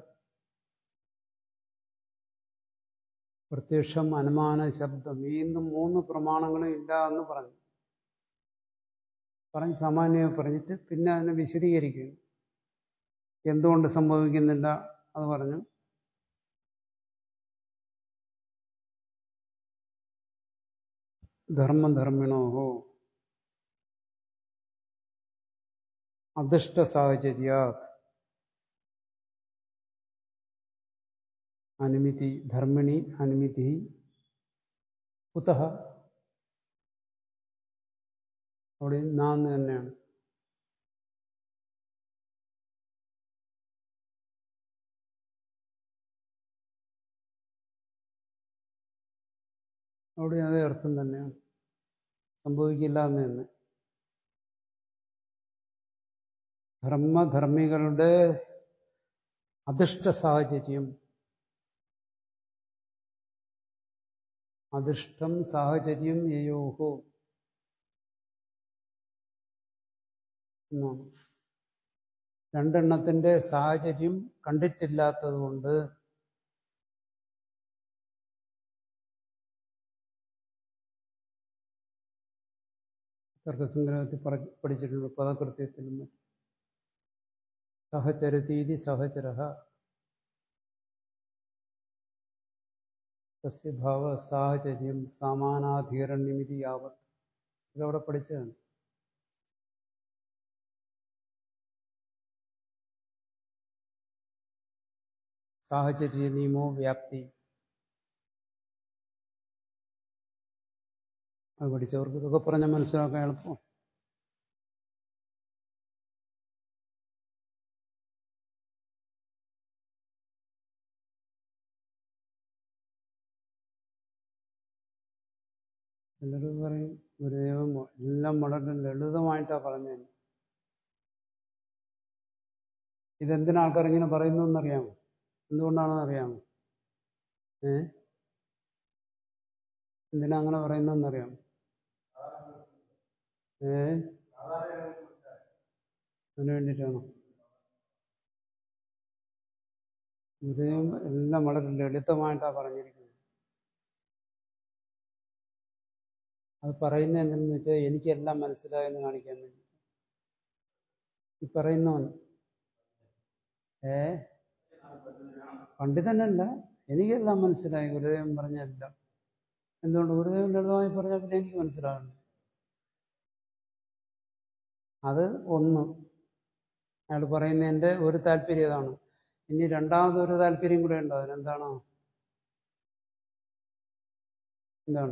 പ്രത്യക്ഷം അനുമാന ശബ്ദം വീണ്ടും മൂന്ന് പ്രമാണങ്ങളും ഇല്ല എന്ന് പറഞ്ഞു പറഞ്ഞ് സാമാന്യമായി പറഞ്ഞിട്ട് പിന്നെ അതിനെ വിശദീകരിക്കുന്നു എന്തുകൊണ്ട് സംഭവിക്കുന്നില്ല അത് പറഞ്ഞു ധർമ്മം ധർമ്മിണോഹോ അദൃഷ്ട സാഹചര്യ അനുമതി ധർമ്മിണി അനുമതി കുത അവിടെ നാന്ന് തന്നെയാണ് അവിടെ അതേ അർത്ഥം തന്നെയാണ് സംഭവിക്കില്ല എന്ന് തന്നെ ധർമ്മധർമ്മികളുടെ അധിഷ്ഠ സാഹചര്യം അധിഷ്ഠം സാഹചര്യം യയോഹോ എന്നാണ് രണ്ടെണ്ണത്തിന്റെ സാഹചര്യം കണ്ടിട്ടില്ലാത്തത് കൊണ്ട് തർക്കസംഗ്രഹത്തിൽ പഠിച്ചിട്ടുണ്ട് പദകൃത്യത്തിലും മറ്റും സഹചരതീതി സഹചര തസ്യ ഭാവ സാഹചര്യം സമാനാധികരണ്യമിതി യാവത് ഇതവിടെ പഠിച്ചതാണ് സാഹചര്യ നിയമോ വ്യാപ്തി അത് പഠിച്ചവർക്ക് ഇതൊക്കെ പറഞ്ഞാൽ മനസ്സിലാക്കാൻ എളുപ്പം ചിലർ പറയും ഗുരുദേവൻ എല്ലാം വളരെ ലളിതമായിട്ടാണ് പറഞ്ഞത് ഇതെന്തിനാ ആൾക്കാർ ഇങ്ങനെ പറയുന്നതെന്നറിയാമോ എന്തുകൊണ്ടാണെന്ന് അറിയാമോ ഏ എന്തിനാ അങ്ങനെ പറയുന്നതെന്നറിയാമോ ഏ അതിനു വേണ്ടിയിട്ടാണോ ഗുരുദേവൻ എല്ലാം വളരെ ലളിതമായിട്ടാണ് പറഞ്ഞിരിക്കുന്നത് അത് പറയുന്നത് എന്തെന്ന് വെച്ചാൽ എനിക്കെല്ലാം മനസ്സിലായെന്ന് കാണിക്കാൻ വേണ്ടി ഈ പറയുന്നവൻ ഏ പണ്ഡിതനല്ല എനിക്കെല്ലാം മനസ്സിലായി ഗുരുദേവൻ പറഞ്ഞെല്ലാം എന്തുകൊണ്ട് ഗുരുദേവൻ ലളിതമായി പറഞ്ഞാൽ പിന്നെ എനിക്ക് മനസ്സിലാകണം അത് ഒന്ന് അയാൾ പറയുന്നതിൻ്റെ ഒരു താല്പര്യം അതാണ് ഇനി രണ്ടാമത് ഒരു താല്പര്യം കൂടെ ഉണ്ട് അതിനെന്താണോ എന്താണ്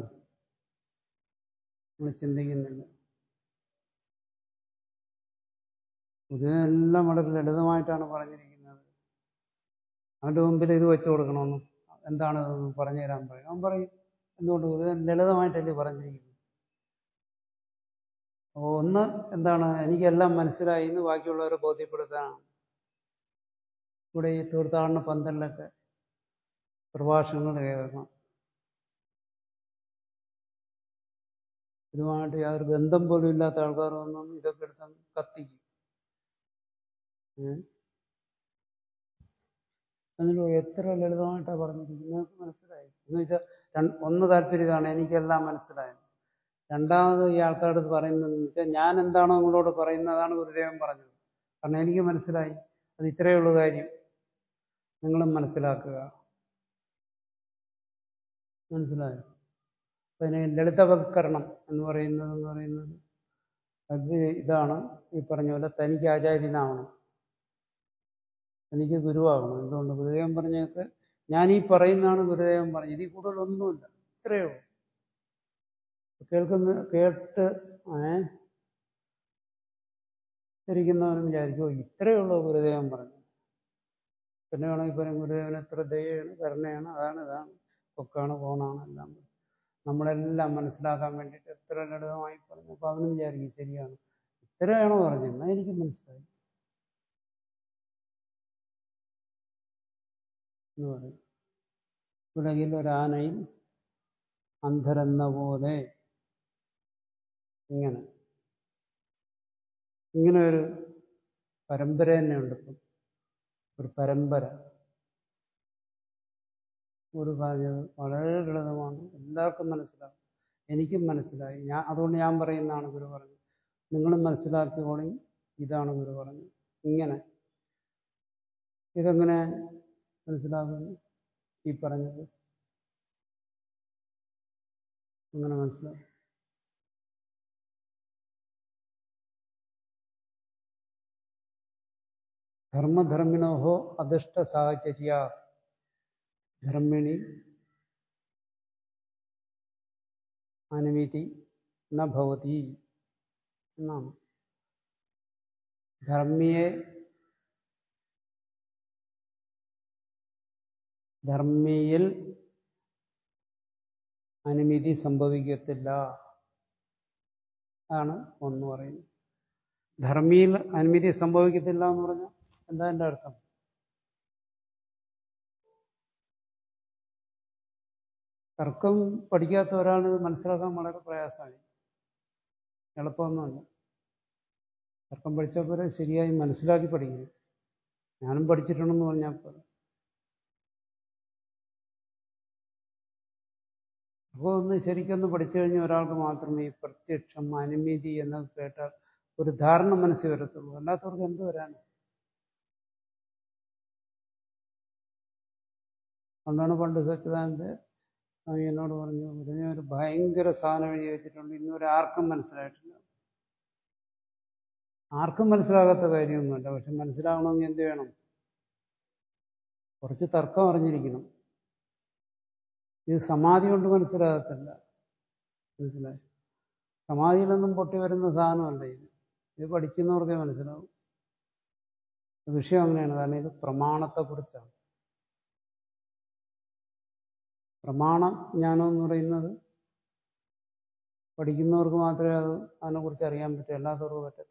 നമ്മൾ ചിന്തിക്കുന്നില്ല ഇതെല്ലാം വളരെ ലളിതമായിട്ടാണ് പറഞ്ഞിരിക്കുന്നത് അവൻ്റെ മുമ്പിൽ ഇത് വെച്ചു കൊടുക്കണമെന്നും എന്താണ് ഇതെന്ന് പറഞ്ഞു തരാൻ പറയും അവൻ പറയും എന്തുകൊണ്ട് ഇത് ലളിതമായിട്ടല്ലേ പറഞ്ഞിരിക്കുന്നത് അപ്പോൾ ഒന്ന് എന്താണ് എനിക്കെല്ലാം മനസ്സിലായി എന്ന് ബാക്കിയുള്ളവരെ ബോധ്യപ്പെടുത്താനാണ് ഇവിടെ ഈ തീർത്ഥാടന പന്തലിലൊക്കെ പ്രഭാഷണങ്ങൾ കേൾക്കണം ഇതുമായിട്ട് യാതൊരു ബന്ധം പോലും ഇല്ലാത്ത ആൾക്കാർ വന്നൊന്നും ഇതൊക്കെ എടുത്ത് കത്തിക്കും എന്നിട്ട് എത്ര ലളിതമായിട്ടാണ് പറഞ്ഞിരിക്കുന്നത് നിങ്ങൾക്ക് മനസ്സിലായി എന്ന് വെച്ചാൽ ഒന്ന് താല്പര്യം ഇതാണ് എനിക്കെല്ലാം മനസ്സിലായത് രണ്ടാമത് ഈ ആൾക്കാരുടെ അടുത്ത് പറയുന്നതെന്ന് വെച്ചാൽ ഞാൻ എന്താണോ നിങ്ങളോട് പറയുന്നതാണ് ഗുരുദേവൻ പറഞ്ഞത് കാരണം എനിക്ക് മനസ്സിലായി അത് ഇത്രയേ ഉള്ളൂ കാര്യം നിങ്ങളും മനസ്സിലാക്കുക മനസ്സിലായോ അതിന് ലളിതവൽക്കരണം എന്ന് പറയുന്നത് എന്ന് പറയുന്നത് അത് ഇതാണ് ഈ പറഞ്ഞ പോലെ തനിക്ക് ആചാര്യനാവണം എനിക്ക് ഗുരുവാകണം എന്തുകൊണ്ട് ഗുരുദേവൻ പറഞ്ഞൊക്കെ ഞാൻ ഈ പറയുന്നതാണ് ഗുരുദേവൻ പറഞ്ഞത് ഇതിൽ കൂടുതലൊന്നുമില്ല ഇത്രയേ ഉള്ളൂ കേൾക്കുന്ന കേട്ട് ഏ ഇരിക്കുന്നവനും വിചാരിക്കും ഇത്രയേ ഉള്ളൂ ഗുരുദേവൻ പറഞ്ഞു പിന്നെ വേണമെങ്കിൽ പറയും ഗുരുദേവൻ എത്ര ദയാണ് കരുണയാണ് അതാണ് ഇതാണ് പൊക്കാണ് കോണാണ് എല്ലാം നമ്മളെല്ലാം മനസ്സിലാക്കാൻ വേണ്ടിയിട്ട് എത്ര ലളിതമായി പറഞ്ഞു അപ്പോൾ അവനും വിചാരിക്കും ശരിയാണ് ഇത്രയാണോ പറഞ്ഞത് എന്നാൽ എനിക്ക് മനസ്സിലായി എന്ന് പറയും ഉലകിൽ ഒരാനയിൽ അന്ധരെന്ന പോലെ ഇങ്ങനെ ഇങ്ങനെ ഒരു പരമ്പര തന്നെയുണ്ട് ഇപ്പം ഒരു പരമ്പര ഒരു കാര്യം വളരെ ലളിതമാണ് എല്ലാവർക്കും മനസ്സിലാവും എനിക്കും മനസ്സിലായി ഞാൻ അതുകൊണ്ട് ഞാൻ പറയുന്നതാണ് ഗുരു പറഞ്ഞത് നിങ്ങളും മനസ്സിലാക്കിക്കോളി ഇതാണ് ഗുരു പറഞ്ഞത് ഇങ്ങനെ ഇതെങ്ങനെ മനസ്സിലാകുന്നു ഈ പറഞ്ഞത് അങ്ങനെ മനസ്സിലാവും ധർമ്മധർമ്മിണോഹോ അധിഷ്ഠ സാഹചര്യ ധർമ്മിണി അനുമതി നഭവതി എന്നാണ് ധർമ്മിയെ ധർമ്മിയിൽ അനുമതി സംഭവിക്കത്തില്ല ആണ് ഒന്ന് പറയുന്നത് ധർമ്മിയിൽ അനുമതി സംഭവിക്കത്തില്ല എന്ന് പറഞ്ഞാൽ എന്താ എൻ്റെ അർത്ഥം തർക്കം പഠിക്കാത്ത ഒരാൾ മനസ്സിലാക്കാൻ വളരെ പ്രയാസമായി എളുപ്പമൊന്നുമല്ല തർക്കം പഠിച്ചപ്പോൾ ശരിയായി മനസ്സിലാക്കി പഠിക്കണം ഞാനും പഠിച്ചിട്ടുണ്ടെന്ന് പറഞ്ഞാൽ പോലെ അപ്പോൾ ഒന്ന് ശരിക്കൊന്ന് പഠിച്ചു കഴിഞ്ഞ ഒരാൾക്ക് മാത്രമേ ഈ പ്രത്യക്ഷം അനുമതി എന്നൊക്കെ കേട്ടാൽ ഒരു ധാരണ മനസ്സിൽ വരത്തുള്ളൂ അല്ലാത്തവർക്ക് എന്ത് വരാനാണ് അതുകൊണ്ടാണ് പണ്ട് സച്ചിദാനന്ദ സ്വാമി എന്നോട് പറഞ്ഞു ഇതിനെ ഒരു ഭയങ്കര സാധനം എഴുതി വെച്ചിട്ടുണ്ട് ഇന്നുവരെ ആർക്കും മനസ്സിലായിട്ടില്ല ആർക്കും മനസ്സിലാകാത്ത കാര്യമൊന്നുമല്ല പക്ഷെ മനസ്സിലാവണമെങ്കിൽ എന്ത് വേണം കുറച്ച് തർക്കം അറിഞ്ഞിരിക്കണം ഇത് സമാധി കൊണ്ട് മനസ്സിലാകത്തില്ല മനസ്സിലായി സമാധിയിലൊന്നും പൊട്ടി വരുന്ന സാധനമല്ല ഇത് ഇത് പഠിക്കുന്നവർക്കേ മനസ്സിലാവും വിഷയം അങ്ങനെയാണ് കാരണം ഇത് പ്രമാണത്തെക്കുറിച്ചാണ് പ്രമാണ ജ്ഞാനം എന്ന് പറയുന്നത് പഠിക്കുന്നവർക്ക് മാത്രമേ അത് അതിനെക്കുറിച്ച് അറിയാൻ പറ്റൂ അല്ലാത്തവർക്ക് പറ്റത്തില്ല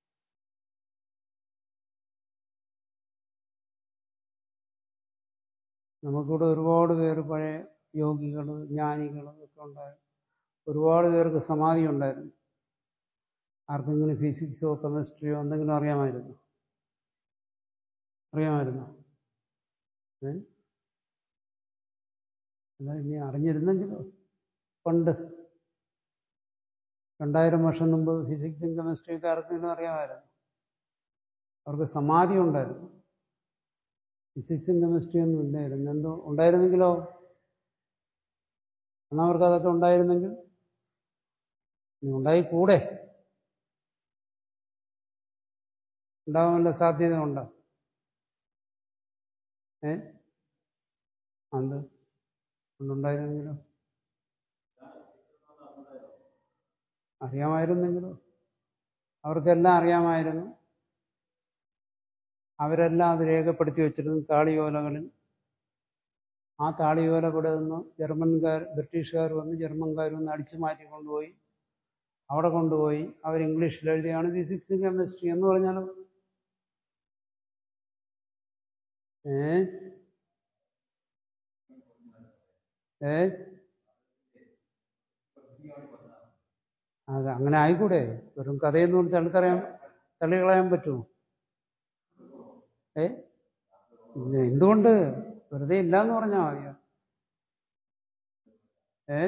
നമുക്കിവിടെ ഒരുപാട് പേര് പഴയ യോഗികൾ ജ്ഞാനികൾ ഒക്കെ ഉണ്ടായിരുന്നു ഒരുപാട് പേർക്ക് സമാധി ഉണ്ടായിരുന്നു ആർക്കെങ്കിലും ഫിസിക്സോ കെമിസ്ട്രിയോ എന്തെങ്കിലും അറിയാമായിരുന്നു അറിയാമായിരുന്നു ഏ അല്ല ഇനി അറിഞ്ഞിരുന്നെങ്കിലോ പണ്ട് രണ്ടായിരം വർഷം മുമ്പ് ഫിസിക്സും കെമിസ്ട്രിയും ഒക്കെ ആർക്കെങ്കിലും അറിയാമായിരുന്നു അവർക്ക് സമാധി ഉണ്ടായിരുന്നു ഫിസിക്സും കെമിസ്ട്രിയും ഒന്നും ഇല്ലായിരുന്നു എന്തോ ഉണ്ടായിരുന്നെങ്കിലോ എന്നാൽ അവർക്ക് അതൊക്കെ ഉണ്ടായിരുന്നെങ്കിൽ ഇനി ഉണ്ടായി കൂടെ ഉണ്ടാകാനുള്ള സാധ്യത ഉണ്ടോ ഏ അത് ഉണ്ടായിരുന്നെങ്കിലോ അറിയാമായിരുന്നെങ്കിലോ അവർക്കെല്ലാം അറിയാമായിരുന്നു അവരെല്ലാം അത് രേഖപ്പെടുത്തി വെച്ചിരുന്നു താളിയോലകളിൽ ആ താളിയോല ഇവിടെ നിന്ന് ജർമ്മൻകാർ ബ്രിട്ടീഷുകാർ വന്ന് ജർമ്മൻകാർ വന്ന് അടിച്ചു മാറ്റി കൊണ്ടുപോയി അവിടെ കൊണ്ടുപോയി അവർ ഇംഗ്ലീഷിൽ എഴുതിയാണ് ഫിസിക്സ് കെമിസ്ട്രി എന്ന് പറഞ്ഞാലും ഏ ഏ അത് അങ്ങനെ ആയിക്കൂടെ വെറും കഥയൊന്നും തള്ളിക്കറിയാൻ തള്ളിക്കളയാൻ പറ്റുമോ ഏ ഇല്ല, എന്തുകൊണ്ട് വെറുതെ ഇല്ലാന്ന് പറഞ്ഞാൽ മതിയോ ഏ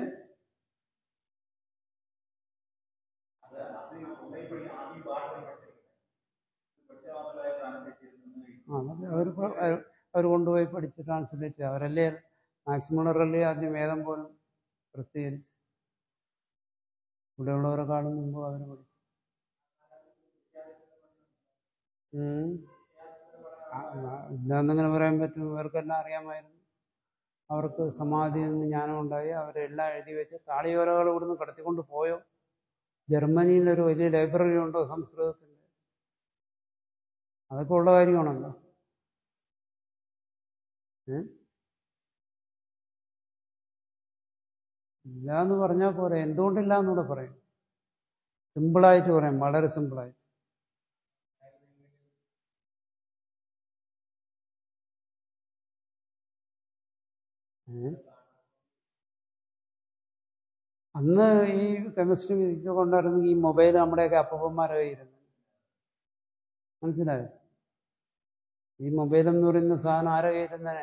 ആ അത് അവർ അവർ കൊണ്ടുപോയി പഠിച്ച് ട്രാൻസ്ലേറ്റ് ചെയ്ത് അവരല്ലേ മാക്സിമുള്ളവരല്ലേ ആദ്യം വേദം പോലും പ്രസിദ്ധീകരിച്ചു ഇവിടെയുള്ളവരെക്കാളും മുമ്പ് അവർ പഠിച്ചു ഉം. ആ, ആ, ഇല്ലാന്നിങ്ങനെ പറയാൻ പറ്റും ഇവർക്കെല്ലാം അറിയാമായിരുന്നു അവർക്ക് സമാധിയിൽ നിന്ന് ജ്ഞാനം ഉണ്ടായി അവരെല്ലാം എഴുതി വെച്ച് താളിയോലകൾ ഇവിടുന്ന് കടത്തിക്കൊണ്ട് പോയോ ജർമ്മനിയിൽ ഒരു വലിയ ലൈബ്രറി ഉണ്ടോ സംസ്കൃതത്തിന്റെ അതൊക്കെ ഉള്ള കാര്യമാണല്ലോ ഏ? ഇല്ല എന്ന് പറഞ്ഞാൽ പോരെ എന്തുകൊണ്ടില്ല എന്നൂടെ പറയും സിമ്പിളായിട്ട് പറയാം വളരെ സിമ്പിളായിട്ട് ഏ? അന്ന് ഈ കെമിസ്ട്രി ഫിസിക്സ് കൊണ്ടായിരുന്നെങ്കിൽ ഈ മൊബൈൽ നമ്മുടെയൊക്കെ അപ്പൂപ്പന്മാരെ കയ്യിരുന്നു മനസ്സിലായോ ഈ മൊബൈൽ എന്ന് പറയുന്ന സാധനം ആരെ കയ്യിരുന്നനെ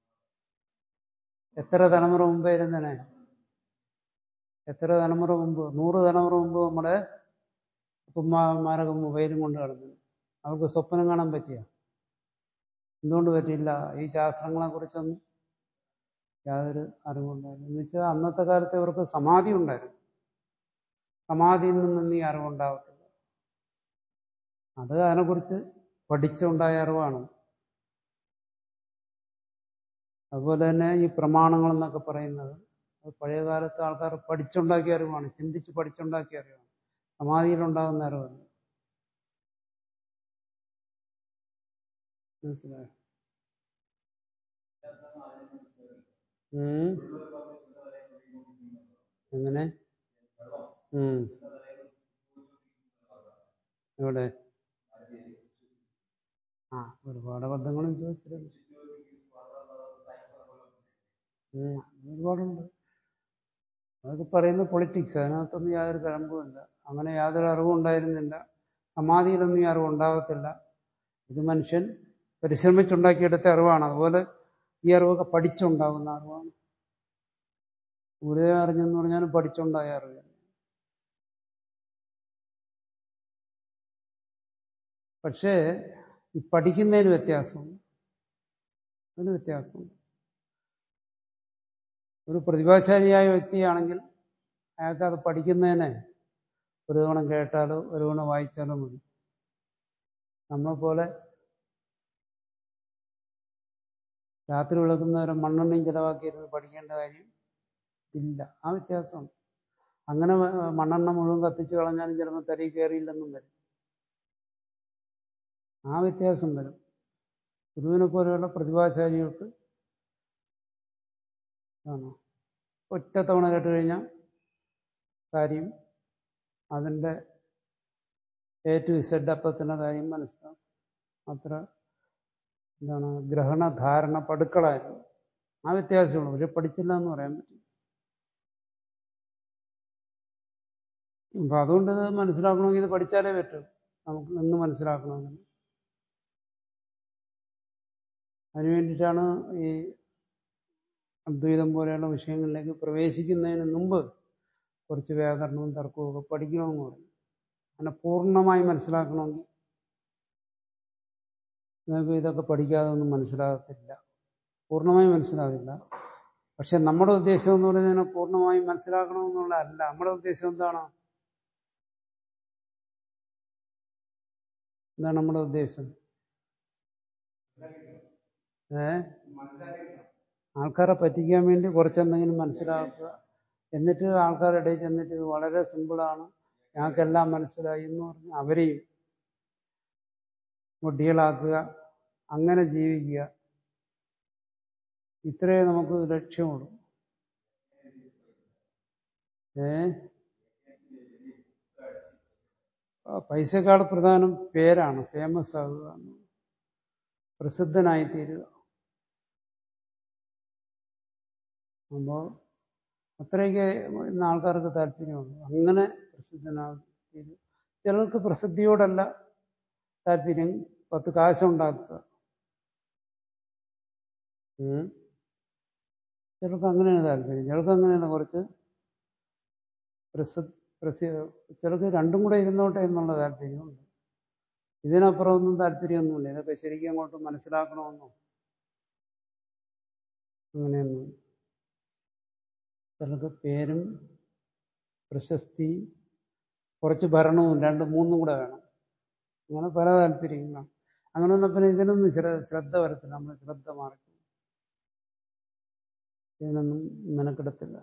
എത്ര തലമുറ മുമ്പേ ഇരുന്നനെ എത്ര തലമുറ മുമ്പ് നൂറ് തലമുറ മുമ്പ് നമ്മുടെ ഉപ്പന്മാരൊക്കെ മൊബൈലും കൊണ്ട് കിടന്നു അവർക്ക് സ്വപ്നം കാണാൻ പറ്റിയ എന്തുകൊണ്ട് പറ്റിയില്ല ഈ ശാസ്ത്രങ്ങളെ കുറിച്ചൊന്നും യാതൊരു അറിവുണ്ടായിരുന്നു എന്ന് വെച്ചാൽ അന്നത്തെ കാലത്ത് ഇവർക്ക് സമാധി ഉണ്ടായിരുന്നു സമാധിയിൽ നിന്നൊന്നും ഈ അറിവുണ്ടാകത്തില്ല അത് അതിനെക്കുറിച്ച് പഠിച്ചുണ്ടായ അറിവാണ് അതുപോലെ തന്നെ ഈ പ്രമാണങ്ങൾ എന്നൊക്കെ പറയുന്നത് അത് പഴയ കാലത്ത് ആൾക്കാർ പഠിച്ചുണ്ടാക്കിയ അറിവാണ് ചിന്തിച്ച് പഠിച്ചുണ്ടാക്കിയ അറിവാണ് സമാധിയിലുണ്ടാകുന്ന അറിവല്ല മനസ്സിലായോ ഉം. എങ്ങനെ ഉം. എവിടെ ആ ഒരുപാട് അബദ്ധങ്ങളും ചോദിച്ചിട്ടുണ്ട് ഉം. ഒരുപാടുണ്ട് അതൊക്കെ പറയുന്നത് പൊളിറ്റിക്സ് അതിനകത്തൊന്നും യാതൊരു കഴമ്പുമില്ല അങ്ങനെ യാതൊരു അറിവും ഉണ്ടായിരുന്നില്ല സമാധിയിലൊന്നും ഈ അറിവ് ഉണ്ടാകത്തില്ല ഇത് മനുഷ്യൻ പരിശ്രമിച്ചുണ്ടാക്കിയെടുത്ത അറിവാണ് അതുപോലെ ഈ അറിവൊക്കെ പഠിച്ചുണ്ടാകുന്ന അറിവാണ് ഗുരുദേവൻ അറിഞ്ഞെന്ന് പറഞ്ഞാലും പഠിച്ചുണ്ടായ അറിവ് പക്ഷേ ഈ പഠിക്കുന്നതിന് വ്യത്യാസമുണ്ട് അതിന് വ്യത്യാസമുണ്ട് ഒരു പ്രതിഭാശാലിയായ വ്യക്തിയാണെങ്കിൽ അയാൾക്ക് അത് പഠിക്കുന്നതിന് ഒരു തവണ കേട്ടാലോ ഒരു തവണ വായിച്ചാലോ മതി നമ്മളെപ്പോലെ രാത്രി വിളക്കുന്നവരെ മണ്ണെണ്ണയും ചിലവാക്കിയിരുന്ന് പഠിക്കേണ്ട കാര്യം ഇല്ല ആ വ്യത്യാസമുണ്ട് അങ്ങനെ വ- മണ്ണെണ്ണ മുഴുവൻ കത്തിച്ചു കളഞ്ഞാലും ചിലപ്പോൾ തലയിൽ കയറിയില്ലെന്നും വരും ആ വ്യത്യാസം വരും ഗുരുവിനെ പോലെയുള്ള പ്രതിഭാശാലികൾക്ക് ആണോ ഒറ്റ തവണ കേട്ട് കഴിഞ്ഞാൽ കാര്യം അതിൻ്റെ എ ടു ഇസഡ് അപ്പത്തിൻ്റെ കാര്യം മനസ്സിലാക്കും അത്ര എന്താണ് ഗ്രഹണ ധാരണ പടുക്കളായിരുന്നു ആ വ്യത്യാസമുള്ളൂ പക്ഷെ പഠിച്ചില്ല എന്ന് പറയാൻ പറ്റും അപ്പൊ അതുകൊണ്ട് ഇത് മനസ്സിലാക്കണമെങ്കിൽ ഇത് പഠിച്ചാലേ പറ്റൂ നമുക്ക് നിന്ന് മനസ്സിലാക്കണമെങ്കിൽ അതിനു വേണ്ടിയിട്ടാണ് ഈ അദ്വൈതം പോലെയുള്ള വിഷയങ്ങളിലേക്ക് പ്രവേശിക്കുന്നതിന് മുമ്പ് കുറച്ച് വ്യാകരണവും തർക്കവും ഒക്കെ പഠിക്കണമെന്ന് പറയും അങ്ങനെ പൂർണ്ണമായി മനസ്സിലാക്കണമെങ്കിൽ നിങ്ങൾക്ക് ഇതൊക്കെ പഠിക്കാതെ ഒന്നും മനസ്സിലാകത്തില്ല പൂർണ്ണമായി മനസ്സിലാകില്ല പക്ഷെ നമ്മുടെ ഉദ്ദേശം എന്ന് പറയുന്നതിനെ പൂർണ്ണമായും മനസ്സിലാക്കണമെന്നുള്ളതല്ല നമ്മുടെ ഉദ്ദേശം എന്താണ് എന്താണ് നമ്മുടെ ഉദ്ദേശം ഏ ആൾക്കാരെ പറ്റിക്കാൻ വേണ്ടി കുറച്ചെന്തെങ്കിലും മനസ്സിലാക്കുക എന്നിട്ട് ആൾക്കാരുടെ ഇടയിൽ ചെന്നിട്ട് ഇത് വളരെ സിമ്പിളാണ് ഞങ്ങൾക്കെല്ലാം മനസ്സിലായി എന്ന് പറഞ്ഞ് അവരെയും മുട്ടികളാക്കുക അങ്ങനെ ജീവിക്കുക ഇത്രയേ നമുക്ക് ലക്ഷ്യമുള്ളൂ ഏ പൈസക്കാൾ പ്രധാനം പേരാണ് ഫേമസ് ആകുക പ്രസിദ്ധനായിത്തീരുക അപ്പോൾ അത്രയൊക്കെ ഇന്ന് ആൾക്കാർക്ക് താല്പര്യമുള്ളൂ അങ്ങനെ പ്രസിദ്ധനാകുക ചിലർക്ക് പ്രസിദ്ധിയോടല്ല താല്പര്യം പത്ത് കാശുണ്ടാക്കുക ചിലർക്ക് അങ്ങനെയാണ് താല്പര്യം ചിലർക്ക് അങ്ങനെയാണ് കുറച്ച് പ്രസിദ്ധ പ്രസി ചിലർക്ക് രണ്ടും കൂടെ ഇരുന്നോട്ടെ എന്നുള്ള താല്പര്യമുണ്ട് ഇതിനപ്പുറം ഒന്നും താല്പര്യമൊന്നുമില്ല ഇതൊക്കെ ശരിക്കും അങ്ങോട്ട് മനസ്സിലാക്കണമെന്നോ അങ്ങനെയൊന്നും ചിലർക്ക് പേരും പ്രശസ്തിയും കുറച്ച് ഭരണവും രണ്ടും മൂന്നും കൂടെ വേണം അങ്ങനെ പല താല്പര്യങ്ങളാണ് അങ്ങനെ വന്നാൽ പിന്നെ ഇതിനൊന്നും ശ്രദ്ധ വരത്തില്ല നമ്മൾ ശ്രദ്ധ മാറി ഇതിനൊന്നും മെനക്കെടത്തില്ല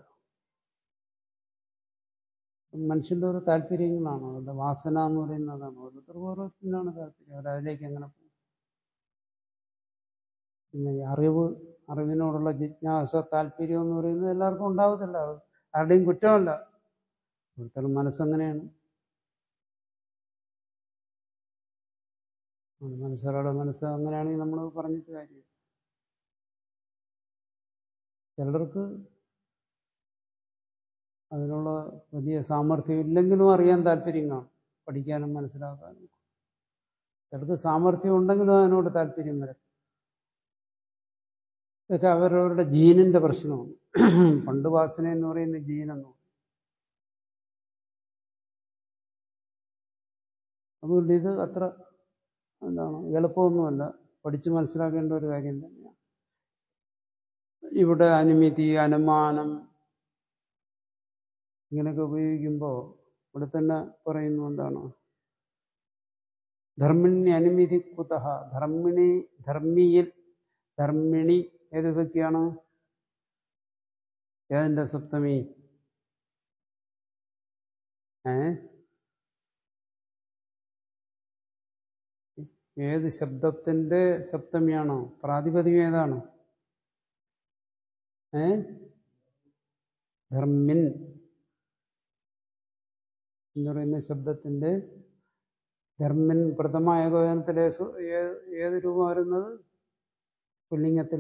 മനുഷ്യന്റെ ഓരോ താല്പര്യങ്ങളാണ് അവരുടെ വാസന എന്ന് പറയുന്നതാണ് ഓരോരുത്തർക്കും ഓരോരുത്തരാണ് താല്പര്യം അവരതിലേക്ക് എങ്ങനെ പോകും പിന്നെ ഈ അറിവ് അറിവിനോടുള്ള ജിജ്ഞാസ താല്പര്യം എന്ന് പറയുന്നത് എല്ലാവർക്കും ഉണ്ടാവത്തില്ല അത് ആരുടെയും കുറ്റമല്ല ഓരോരുത്തരുടെ മനസ്സെങ്ങനെയാണ് മനസ്സൊരാളുടെ മനസ്സ് അങ്ങനെയാണെങ്കിൽ നമ്മൾ പറഞ്ഞിട്ട് കാര്യം ചിലർക്ക് അതിനുള്ള വലിയ സാമർഥ്യം ഇല്ലെങ്കിലും അറിയാൻ താല്പര്യം കാണും പഠിക്കാനും മനസ്സിലാക്കാനും ചിലർക്ക് സാമർഥ്യം ഉണ്ടെങ്കിലും അതിനോട് താല്പര്യം വരും ഇതൊക്കെ അവരവരുടെ ജീനിന്റെ പ്രശ്നമാണ് പണ്ട് വാസന എന്ന് പറയുന്ന ജീനെന്ന് പറയും അതുകൊണ്ട് ഇത് അത്ര എന്താണ് എളുപ്പമൊന്നുമല്ല പഠിച്ച് മനസ്സിലാക്കേണ്ട ഒരു കാര്യം തന്നെയാണ് ഇവിടെ അനുമതി അനുമാനം ഇങ്ങനെയൊക്കെ ഉപയോഗിക്കുമ്പോൾ ഇവിടെ തന്നെ പറയുന്നു എന്താണ് ധർമ്മിണി അനുമതി കുതഹ ധർമ്മിണി ധർമ്മിയിൽ ധർമ്മിണി ഏത് വ്യക്തിയാണ് ഏതിന്റെ സപ്തമി ഏ ഏത് ശബ്ദത്തിന്റെ സപ്തമിയാണോ പ്രാതിപതികം ഏതാണ് ഏ ധർമ്മിൻ എന്ന് പറയുന്ന ശബ്ദത്തിന്റെ ധർമ്മിൻ പ്രഥമ ഏകോപനത്തിലെ ഏത് രൂപം വരുന്നത് പുല്ലിംഗത്തിൽ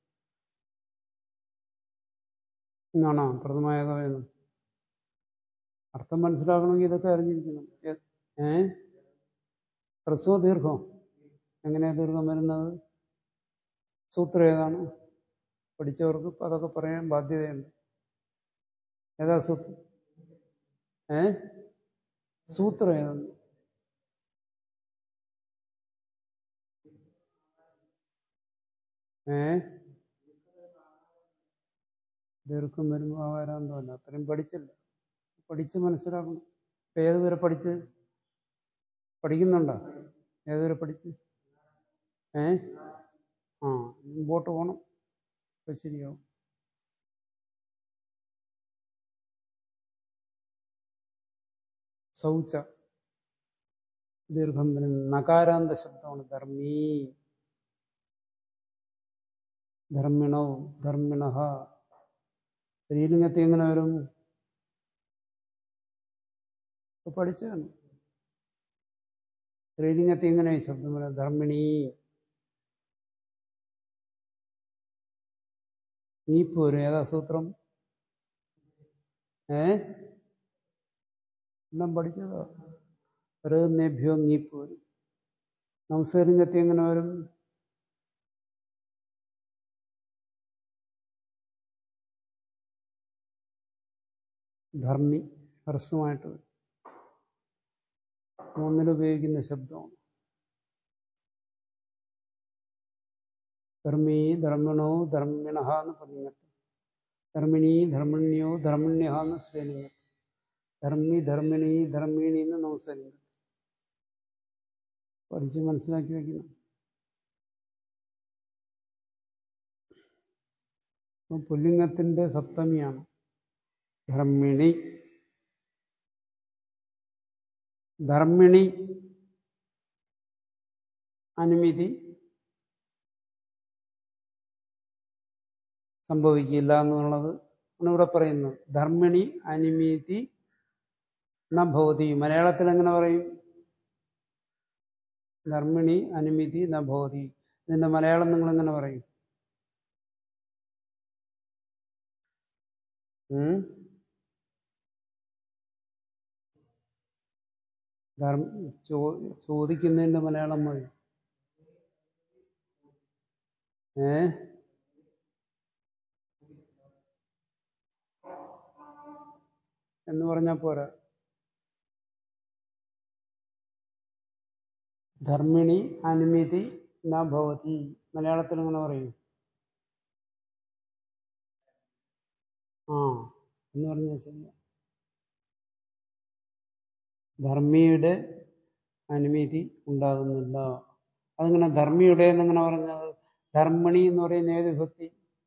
എന്നാണോ പ്രഥമ ഏകോപനം അർത്ഥം മനസ്സിലാക്കണമെങ്കിൽ ഇതൊക്കെ അറിഞ്ഞിരിക്കണം ഏ ഹ്രസ്വ ദീർഘം എങ്ങനെയാ ദീർഘം വരുന്നത് സൂത്രം ഏതാണ് പഠിച്ചവർക്ക് അതൊക്കെ പറയാൻ ബാധ്യതയുണ്ട് ഏതാ സൂത്രം ഏ സൂത്രം ഏതാണ് ഏ ദീർഘം വരുമ്പോൾ ആകാരാന്തമല്ല അത്രയും പഠിച്ചില്ല പഠിച്ച് മനസ്സിലാക്കണം ഇപ്പൊ ഏതുവരെ പഠിച്ച് പഠിക്കുന്നുണ്ടോ ഏതുവരെ പഠിച്ച് ഏ ആ മുമ്പോട്ട് പോകണം ഇപ്പൊ ശരിയാവും ശൗച ദീർഘം നകാരാന്ത ശബ്ദമാണ് ധർമ്മീ ധർമ്മിണോ ധർമ്മിണ സ്ത്രീലിംഗത്തിൽ എങ്ങനെ വരും ഇപ്പൊ പഠിച്ചതാണ് സ്ത്രീലിംഗത്തിൽ ഇങ്ങനെ ശബ്ദം പറയാം ധർമ്മിണി നീ പോരും ഏതാ സൂത്രം ഏ എല്ലാം പഠിച്ചതോ ഋന്നേഭ്യോ നീ പോരും നംസ്കരിംഗത്തിൽ എങ്ങനെ വരും ധർമ്മി ഹ്രസ്വമായിട്ട് വരും മൂന്നിലുപയോഗിക്കുന്ന ശബ്ദമാണ് ധർമ്മീ ധർമ്മിണോ ധർമ്മിണ എന്ന് പറഞ്ഞിട്ട് ധർമ്മിണി ധർമ്മിണ്യോ ധർമ്മിണ്യ എന്ന് സ്ത്രീലിംഗം ധർമ്മി ധർമ്മിണി ധർമ്മിണി എന്ന് നമസ്കരിക്കും പഠിച്ച് മനസ്സിലാക്കി വെക്കണം അപ്പം പുല്ലിംഗത്തിന്റെ സപ്തമിയാണ് ധർമ്മിണി ധർമ്മിണി അനുമതി സംഭവിക്കില്ല എന്നുള്ളത് ആണ് ഇവിടെ പറയുന്നത് ധർമ്മിണി അനുമതി നഭവതി മലയാളത്തിൽ എങ്ങനെ പറയും ധർമ്മിണി അനുമതി നഭവതി ഇതിന്റെ മലയാളം നിങ്ങൾ എങ്ങനെ പറയും ഉം? ധർമ്മ ചോ- ചോദിക്കുന്നതിന്റെ മലയാളം മതി ഏ എന്ന് പറഞ്ഞാൽ പോരാ ധർമ്മിണി അനുമതി ന ഭവതി മലയാളത്തിൽ എങ്ങനെ പറയും ആ എന്ന് പറഞ്ഞാൽ ശരിയാ ധർമ്മിയുടെ അനുമതി ഉണ്ടാകുന്നില്ല അതിങ്ങനെ ധർമ്മിയുടെ എന്നെങ്ങനെ പറഞ്ഞത് ധർമ്മിണി എന്ന് പറയുന്ന ഏത് വിഭക്തി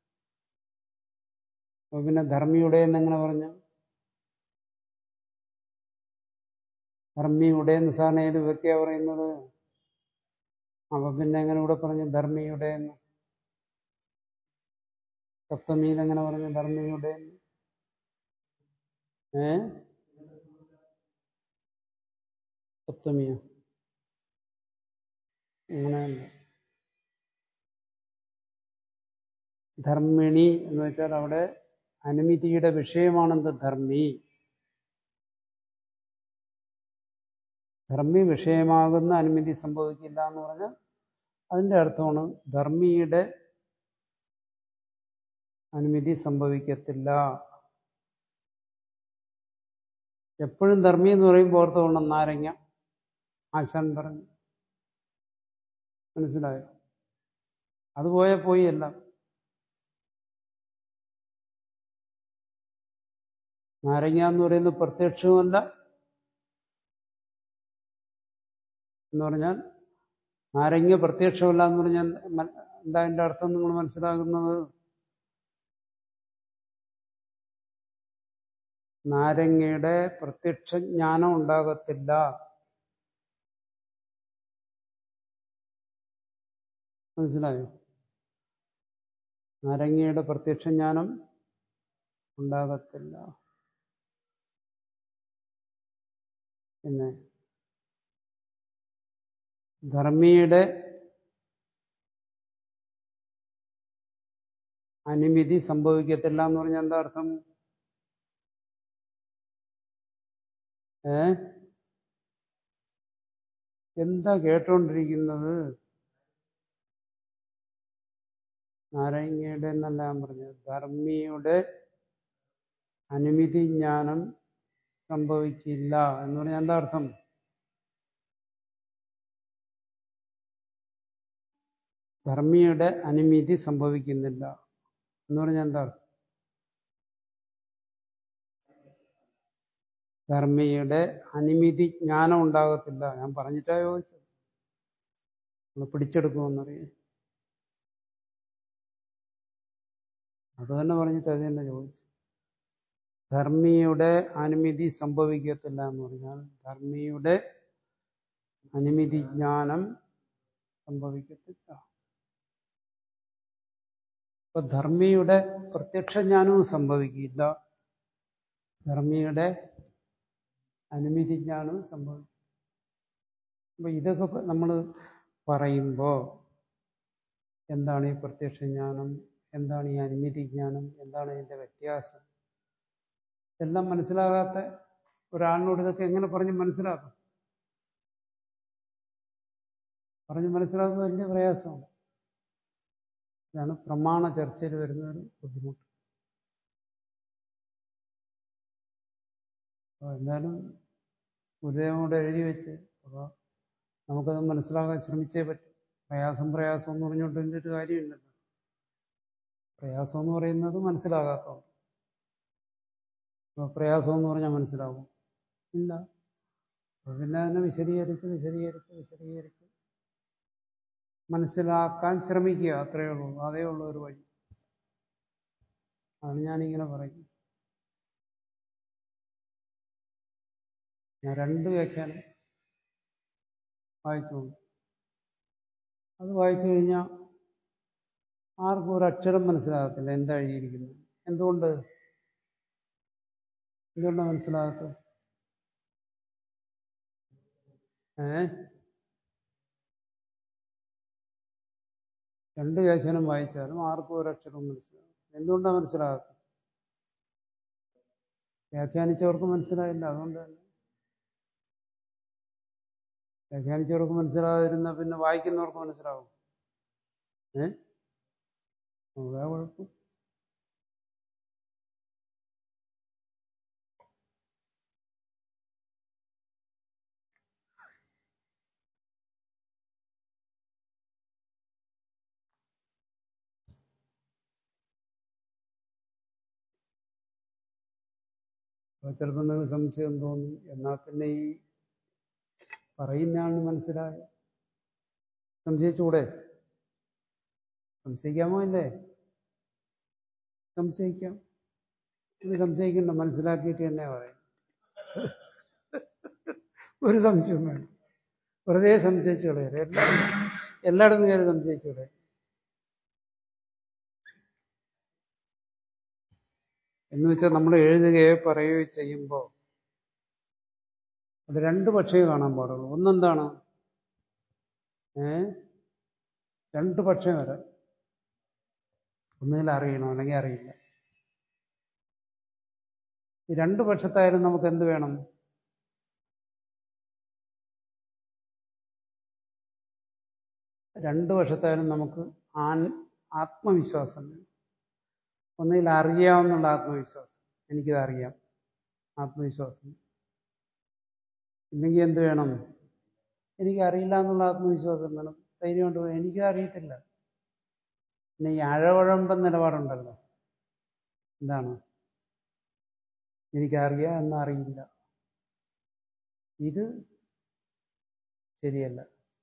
അപ്പൊ പിന്നെ ധർമ്മിയുടെ എന്നെങ്ങനെ പറഞ്ഞു ധർമ്മിയുടെ എന്ന് സാറിന് ഏത് വിഭക്തിയാ പറയുന്നത് അപ്പൊ പിന്നെ എങ്ങനെ ഇവിടെ പറഞ്ഞു ധർമ്മിയുടെ എന്ന് സപ്തമിയിൽ എങ്ങനെ പറഞ്ഞു ധർമ്മിയുടെ എന്ന് ഏ സപ്തമിയോ അങ്ങനെയല്ല ധർമ്മിണി എന്ന് വെച്ചാൽ അവിടെ അനുമതിയുടെ വിഷയമാണെന്ത് ധർമ്മി ധർമ്മി വിഷയമാകുന്ന അനുമതി സംഭവിക്കില്ല എന്ന് പറഞ്ഞാൽ അതിന്റെ അർത്ഥമാണ് ധർമ്മിയുടെ അനുമതി സംഭവിക്കത്തില്ല എപ്പോഴും ധർമ്മി എന്ന് പറയുമ്പോൾ ഓർത്തോണം നാരങ്ങ ആശാൻ പറഞ്ഞു മനസ്സിലായോ അത് പോയാൽ പോയി എല്ലാം നാരങ്ങ എന്ന് പറയുന്നത് പ്രത്യക്ഷവുമല്ല എന്ന് പറഞ്ഞാൽ നാരങ്ങ പ്രത്യക്ഷമല്ല എന്ന് പറഞ്ഞാൽ മ- എന്താ അതിന്റെ അർത്ഥം നിങ്ങൾ മനസ്സിലാക്കുന്നത് നാരങ്ങയുടെ പ്രത്യക്ഷ ജ്ഞാനം ഉണ്ടാകത്തില്ല മനസ്സിലായോ നാരങ്ങയുടെ പ്രത്യക്ഷ ജ്ഞാനം ഉണ്ടാകത്തില്ല പിന്നെ ധർമ്മിയുടെ അനുമതി സംഭവിക്കത്തില്ല എന്ന് പറഞ്ഞാൽ എന്താ അർത്ഥം ഏ എന്താ കേട്ടോണ്ടിരിക്കുന്നത് നാരങ്ങയുടെ എന്നല്ല ഞാൻ പറഞ്ഞത് ധർമ്മിയുടെ അനുമതി ജ്ഞാനം സംഭവിക്കില്ല എന്ന് പറഞ്ഞാൽ എന്താ അർത്ഥം ധർമ്മിയുടെ അനുമതി സംഭവിക്കുന്നില്ല എന്ന് പറഞ്ഞാൽ എന്താ അർത്ഥം ധർമ്മിയുടെ അനുമതി ജ്ഞാനം ഉണ്ടാകത്തില്ല ഞാൻ പറഞ്ഞിട്ടാ ചോദിച്ചത് നമ്മൾ പിടിച്ചെടുക്കുമെന്നറിയാം അത് തന്നെ പറഞ്ഞിട്ട് അത് തന്നെ ചോദിച്ചു ധർമ്മിയുടെ അനുമതി സംഭവിക്കത്തില്ല എന്ന് പറഞ്ഞാൽ ധർമ്മിയുടെ അനുമതി ജ്ഞാനം സംഭവിക്കത്തില്ല അപ്പൊ ധർമ്മിയുടെ പ്രത്യക്ഷ ജ്ഞാനവും സംഭവിക്കില്ല ധർമ്മിയുടെ അനുമതി ജ്ഞാനം സംഭവിക്കും അപ്പൊ ഇതൊക്കെ നമ്മൾ പറയുമ്പോൾ എന്താണ് ഈ പ്രത്യക്ഷ ജ്ഞാനം എന്താണ് ഈ അനുമതി ജ്ഞാനം എന്താണ് ഇതിന്റെ വ്യത്യാസം ഇതെല്ലാം മനസ്സിലാകാത്ത ഒരാളിനോട് ഇതൊക്കെ എങ്ങനെ പറഞ്ഞ് മനസ്സിലാക്കും പറഞ്ഞ് മനസ്സിലാക്കുന്നത് വലിയ പ്രയാസമാണ് ഇതാണ് പ്രമാണ ചർച്ചയിൽ വരുന്ന ഒരു ബുദ്ധിമുട്ട് അപ്പോൾ എന്തായാലും ഗുരുദേവൻ കൂടെ എഴുതി വെച്ച് അപ്പോൾ നമുക്കത് മനസ്സിലാക്കാൻ ശ്രമിച്ചേ പറ്റും പ്രയാസം പ്രയാസം എന്ന് പറഞ്ഞുകൊണ്ട് ഒരു കാര്യമില്ലല്ലോ പ്രയാസം എന്ന് പറയുന്നത് മനസ്സിലാകാത്തതാണ് അപ്പോൾ പ്രയാസം എന്ന് പറഞ്ഞാൽ മനസ്സിലാവും ഇല്ല അപ്പോൾ പിന്നെ അതിനെ വിശദീകരിച്ച് വിശദീകരിച്ച് വിശദീകരിച്ച് മനസ്സിലാക്കാൻ ശ്രമിക്കുക അത്രയേ ഉള്ളൂ അതേ ഉള്ളൂ ഒരു വഴി അതാണ് ഞാനിങ്ങനെ പറയും ഞാൻ രണ്ട് വ്യാഖ്യാനം വായിച്ചു അത് വായിച്ചു കഴിഞ്ഞാൽ ആർക്കും ഒരു അക്ഷരം മനസ്സിലാകത്തില്ല എന്താ എഴുതിയിരിക്കുന്നത് എന്തുകൊണ്ട് എന്തുകൊണ്ടാണ് മനസ്സിലാകാത്തത് ഏ രണ്ട് വ്യാഖ്യാനം വായിച്ചാലും ആർക്കും ഒരക്ഷരം മനസ്സിലാകും എന്തുകൊണ്ടാണ് മനസ്സിലാകാത്തത് വ്യാഖ്യാനിച്ചവർക്ക് മനസ്സിലായില്ല അതുകൊണ്ട് തന്നെ വ്യാഖ്യാനിച്ചവർക്ക് മനസ്സിലാകാതിരുന്ന പിന്നെ വായിക്കുന്നവർക്ക് മനസ്സിലാവും ഏ അതാ കുഴപ്പം അപ്പോൾ ചിലപ്പോൾ നിങ്ങൾക്ക് സംശയം തോന്നും എന്നാൽ പിന്നെ ഈ പറയുന്നയാളിന് മനസ്സിലായ സംശയിച്ചൂടെ സംശയിക്കാമോ ഇല്ലേ സംശയിക്കാം ഇത് സംശയിക്കണ്ട മനസ്സിലാക്കിയിട്ട് തന്നെ പറയാം ഒരു സംശയവും വേണം വെറുതെ സംശയിച്ചു കളയരുത് എല്ലാവരും എല്ലായിടത്തും കയറി സംശയിച്ചു കളയരുത് എന്ന് വെച്ചാൽ നമ്മൾ എഴുതുകയോ പറയുകയോ ചെയ്യുമ്പോൾ അത് രണ്ട് പക്ഷേ കാണാൻ പാടുള്ളൂ ഒന്നെന്താണ് ഏ രണ്ട് പക്ഷം വരാം ഒന്നുകിൽ അറിയണം അല്ലെങ്കിൽ അറിയില്ല ഈ രണ്ട് പക്ഷത്തായാലും നമുക്ക് എന്ത് വേണം രണ്ട് പക്ഷത്തായാലും നമുക്ക് ആൻ ആത്മവിശ്വാസം വേണം ഒന്നുകിൽ അറിയാമെന്നുള്ള ആത്മവിശ്വാസം എനിക്കിത് അറിയാം ആത്മവിശ്വാസം ഇല്ലെങ്കിൽ എന്ത് വേണം എനിക്ക് അറിയില്ല എന്നുള്ള ആത്മവിശ്വാസം വേണം ധൈര്യം കൊണ്ട് എനിക്ക് അറിയത്തില്ല പിന്നെ ഈ അഴകുഴമ്പൻ നിലപാടുണ്ടല്ലോ എന്താണ് എനിക്കറിയാം എന്നറിയില്ല ഇത് ശരിയല്ല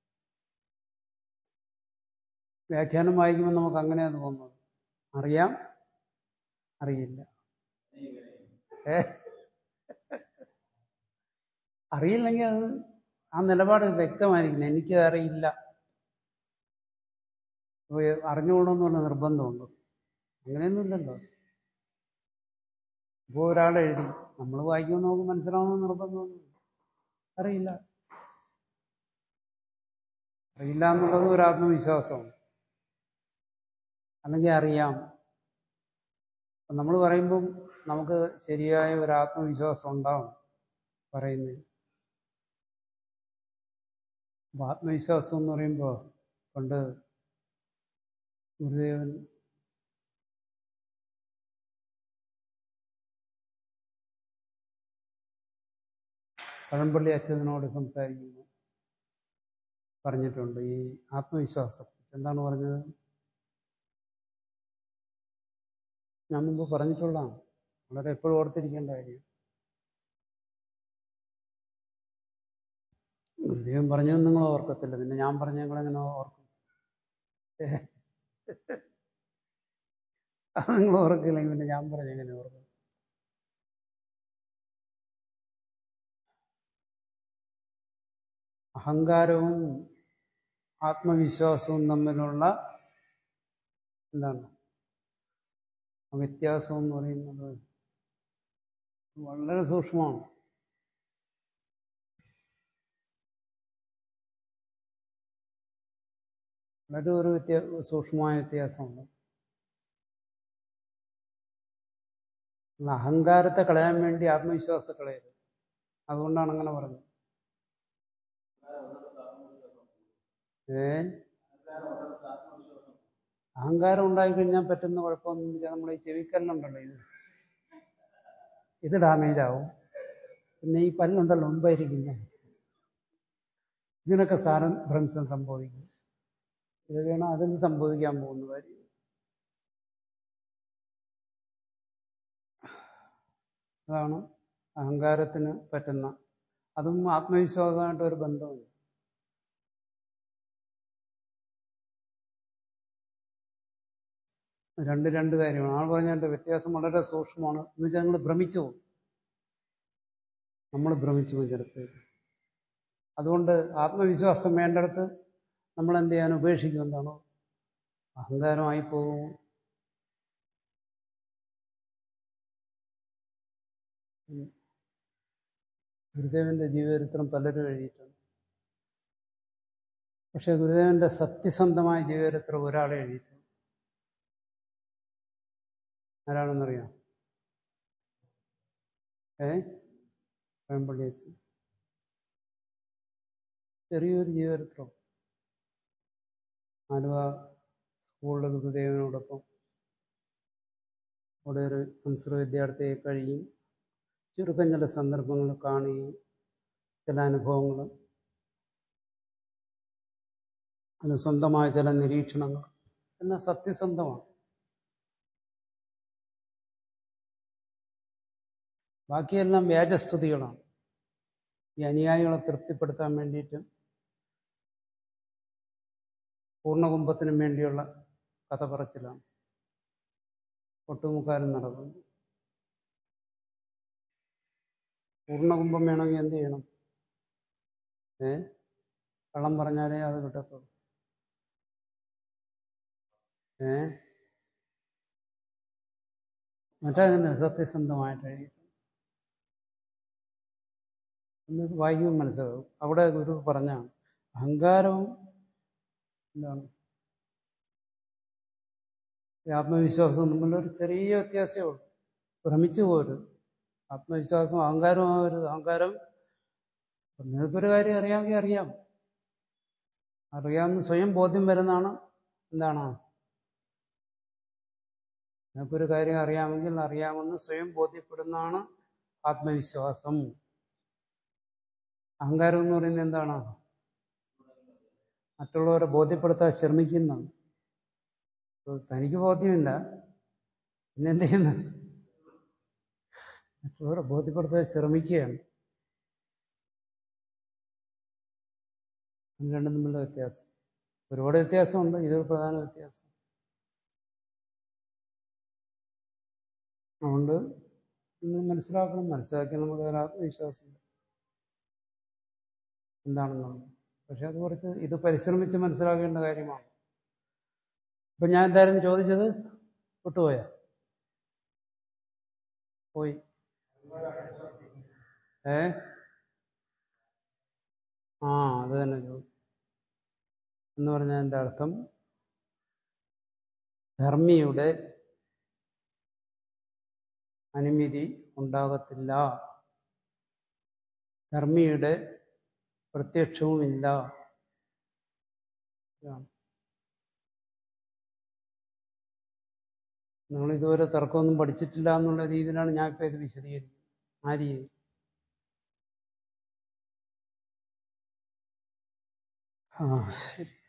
വ്യാഖ്യാനം വായിക്കുമ്പോൾ നമുക്ക് അങ്ങനെയാണ് തോന്നുന്നത് അറിയാം അറിയില്ല ഏ അറിയില്ലെങ്കിൽ അത് ആ നിലപാട് വ്യക്തമായിരിക്കണം എനിക്കത് അറിയില്ല അറിഞ്ഞുകൊള്ളണമെന്ന് പറഞ്ഞ നിർബന്ധമുണ്ട് അങ്ങനെയൊന്നുമില്ലല്ലോ ഇപ്പോൾ ഒരാൾ എഴുതി നമ്മൾ വായിക്കുമ്പോൾ നമുക്ക് മനസ്സിലാവണമെന്ന് നിർബന്ധമൊന്നുമില്ല അറിയില്ല അറിയില്ല എന്നുള്ളത് ഒരു ആത്മവിശ്വാസമാണ് അല്ലെങ്കിൽ അറിയാം അപ്പം നമ്മൾ പറയുമ്പം നമുക്ക് ശരിയായ ഒരു ആത്മവിശ്വാസം ഉണ്ടാവും പറയുന്നത് അപ്പം ആത്മവിശ്വാസം എന്ന് പറയുമ്പോൾ പണ്ട് ഗുരുദേവൻ പഴംപള്ളി അച്ഛനോട് സംസാരിക്കുന്നു പറഞ്ഞിട്ടുണ്ട് ഈ ആത്മവിശ്വാസം എന്താണ് പറഞ്ഞത് ഞാൻ മുമ്പ് പറഞ്ഞിട്ടുള്ളതാണ് വളരെ എപ്പോഴും ഓർത്തിരിക്കേണ്ട കാര്യം ഗുരുദേവൻ പറഞ്ഞത് നിങ്ങൾ ഓർക്കത്തില്ല പിന്നെ ഞാൻ പറഞ്ഞ നിങ്ങളെങ്ങനെ ഓർക്കും അത് നിങ്ങൾ ഓർക്കില്ലെങ്കിൽ പിന്നെ ഞാൻ പറഞ്ഞ എങ്ങനെ ഓർക്കും അഹങ്കാരവും ആത്മവിശ്വാസവും തമ്മിലുള്ള എന്താണ് വ്യത്യാസം എന്ന് പറയുന്നത് വളരെ സൂക്ഷ്മമാണ് വളരെ ഒരു വ്യത്യാ സൂക്ഷ്മമായ വ്യത്യാസമുണ്ട് നിങ്ങൾ അഹങ്കാരത്തെ കളയാൻ വേണ്ടി ആത്മവിശ്വാസത്തെ കളയരുത് അതുകൊണ്ടാണ് അങ്ങനെ പറഞ്ഞത് ഏ അഹങ്കാരം ഉണ്ടായിക്കഴിഞ്ഞാൽ പറ്റുന്ന കുഴപ്പമൊന്നുമില്ല നമ്മുടെ ഈ ചെവിക്കല്ലുണ്ടല്ലോ ഇത് ഇത് ഡാമേജ് ആവും പിന്നെ ഈ പല്ലുണ്ടല്ലോ മുമ്പായിരിക്കുന്ന ഇതിനൊക്കെ സാരം ഭ്രംശം സംഭവിക്കും ഇതൊക്കെയാണ് അതിന് സംഭവിക്കാൻ പോകുന്ന കാര്യം അതാണ് അഹങ്കാരത്തിന് പറ്റുന്ന അതും ആത്മവിശ്വാസമായിട്ട് ഒരു ബന്ധമുണ്ട് രണ്ട് രണ്ട് കാര്യമാണ് ആൾ പറഞ്ഞതിന്റെ വ്യത്യാസം വളരെ സൂക്ഷ്മമാണ് എന്ന് വെച്ചാൽ നിങ്ങൾ ഭ്രമിച്ചു പോകും നമ്മൾ ഭ്രമിച്ചു പോയി ചിലപ്പോൾ അതുകൊണ്ട് ആത്മവിശ്വാസം വേണ്ടിടത്ത് നമ്മൾ എന്ത് ചെയ്യാൻ ഉപേക്ഷിക്കും എന്താണോ അഹങ്കാരമായി പോകും ഗുരുദേവന്റെ ജീവചരിത്രം പലരും എഴുതിയിട്ടുണ്ട് പക്ഷെ ഗുരുദേവന്റെ സത്യസന്ധമായ ജീവചരിത്രം ഒരാളെ എഴുതിയിട്ടുണ്ട് ആരാണെന്നറിയാം ഏ പഴമ്പള്ളി വെച്ച് ചെറിയൊരു ജീവചരിത്രം ആലുവ സ്കൂളിലെ ഗുരുദേവനോടൊപ്പം അവിടെ ഒരു സംസ്കൃത വിദ്യാർത്ഥിയെ കഴിയും ചുരുക്കം ചില സന്ദർഭങ്ങൾ കാണുകയും ചില അനുഭവങ്ങൾ അതിന് സ്വന്തമായ ചില നിരീക്ഷണങ്ങൾ എല്ലാം സത്യസന്ധമാണ് ബാക്കിയെല്ലാം വ്യാജസ്തുതികളാണ് ഈ അനുയായികളെ തൃപ്തിപ്പെടുത്താൻ വേണ്ടിയിട്ട് പൂർണ്ണകുംഭത്തിനും വേണ്ടിയുള്ള കഥ പറച്ചിലാണ് ഒട്ടുമുക്കാലും നടക്കുന്നു പൂർണ്ണകുംഭം വേണമെങ്കിൽ എന്ത് ചെയ്യണം ഏ കള്ളം പറഞ്ഞാലേ അത് കിട്ടത്തുള്ളൂ ഏ മറ്റേതിന് സത്യസന്ധമായിട്ട് എഴുതി എന്നിട്ട് വായിക്കുമ്പോൾ മനസ്സിലാവും അവിടെ ഗുരു പറഞ്ഞാണ് അഹങ്കാരവും എന്താണ് ഈ ആത്മവിശ്വാസവും തമ്മിലൊരു ചെറിയ വ്യത്യാസമേ ഉള്ളൂ ഭ്രമിച്ചു പോരുത് ആത്മവിശ്വാസം അഹങ്കാരമാകരുത് അഹങ്കാരം നിങ്ങൾക്കൊരു കാര്യം അറിയാമെങ്കിൽ അറിയാം അറിയാമെന്ന് സ്വയം ബോധ്യം വരുന്നതാണ് എന്താണ് നിങ്ങൾക്കൊരു കാര്യം അറിയാമെങ്കിൽ അറിയാമെന്ന് സ്വയം ബോധ്യപ്പെടുന്നതാണ് ആത്മവിശ്വാസം അഹങ്കാരം എന്ന് പറയുന്നത് എന്താണ് മറ്റുള്ളവരെ ബോധ്യപ്പെടുത്താൻ ശ്രമിക്കുന്നതാണ് തനിക്ക് ബോധ്യമില്ല പിന്നെ എന്ത് ചെയ്യുന്നു മറ്റുള്ളവരെ ബോധ്യപ്പെടുത്താൻ ശ്രമിക്കുകയാണ് ഇത് രണ്ടും തമ്മിലുള്ള വ്യത്യാസം ഒരുപാട് വ്യത്യാസമുണ്ട് ഇതൊരു പ്രധാന വ്യത്യാസം അതുകൊണ്ട് നിങ്ങൾ മനസ്സിലാക്കണം മനസ്സിലാക്കി നമുക്ക് അതിന് ആത്മവിശ്വാസമില്ല എന്താണെന്നുള്ളത് പക്ഷെ അത് കുറച്ച് ഇത് പരിശ്രമിച്ച് മനസ്സിലാക്കേണ്ട കാര്യമാണ് ഇപ്പൊ ഞാൻ എന്തായിരുന്നു ചോദിച്ചത് വിട്ടുപോയ പോയി ഏ ആ അത് തന്നെ ചോദിച്ചു എന്ന് പറഞ്ഞാൽ എൻ്റെ അർത്ഥം ധർമ്മിയുടെ അനുമതി ഉണ്ടാകത്തില്ല ധർമ്മിയുടെ പ്രത്യക്ഷവുമില്ല ഇതാണ് നിങ്ങൾ ഇതുവരെ തർക്കമൊന്നും പഠിച്ചിട്ടില്ല എന്നുള്ള രീതിയിലാണ് ഞാൻ ഇപ്പൊ ഇത് വിശദീകരിക്കുന്നത് ആ രീതി ആ ശരി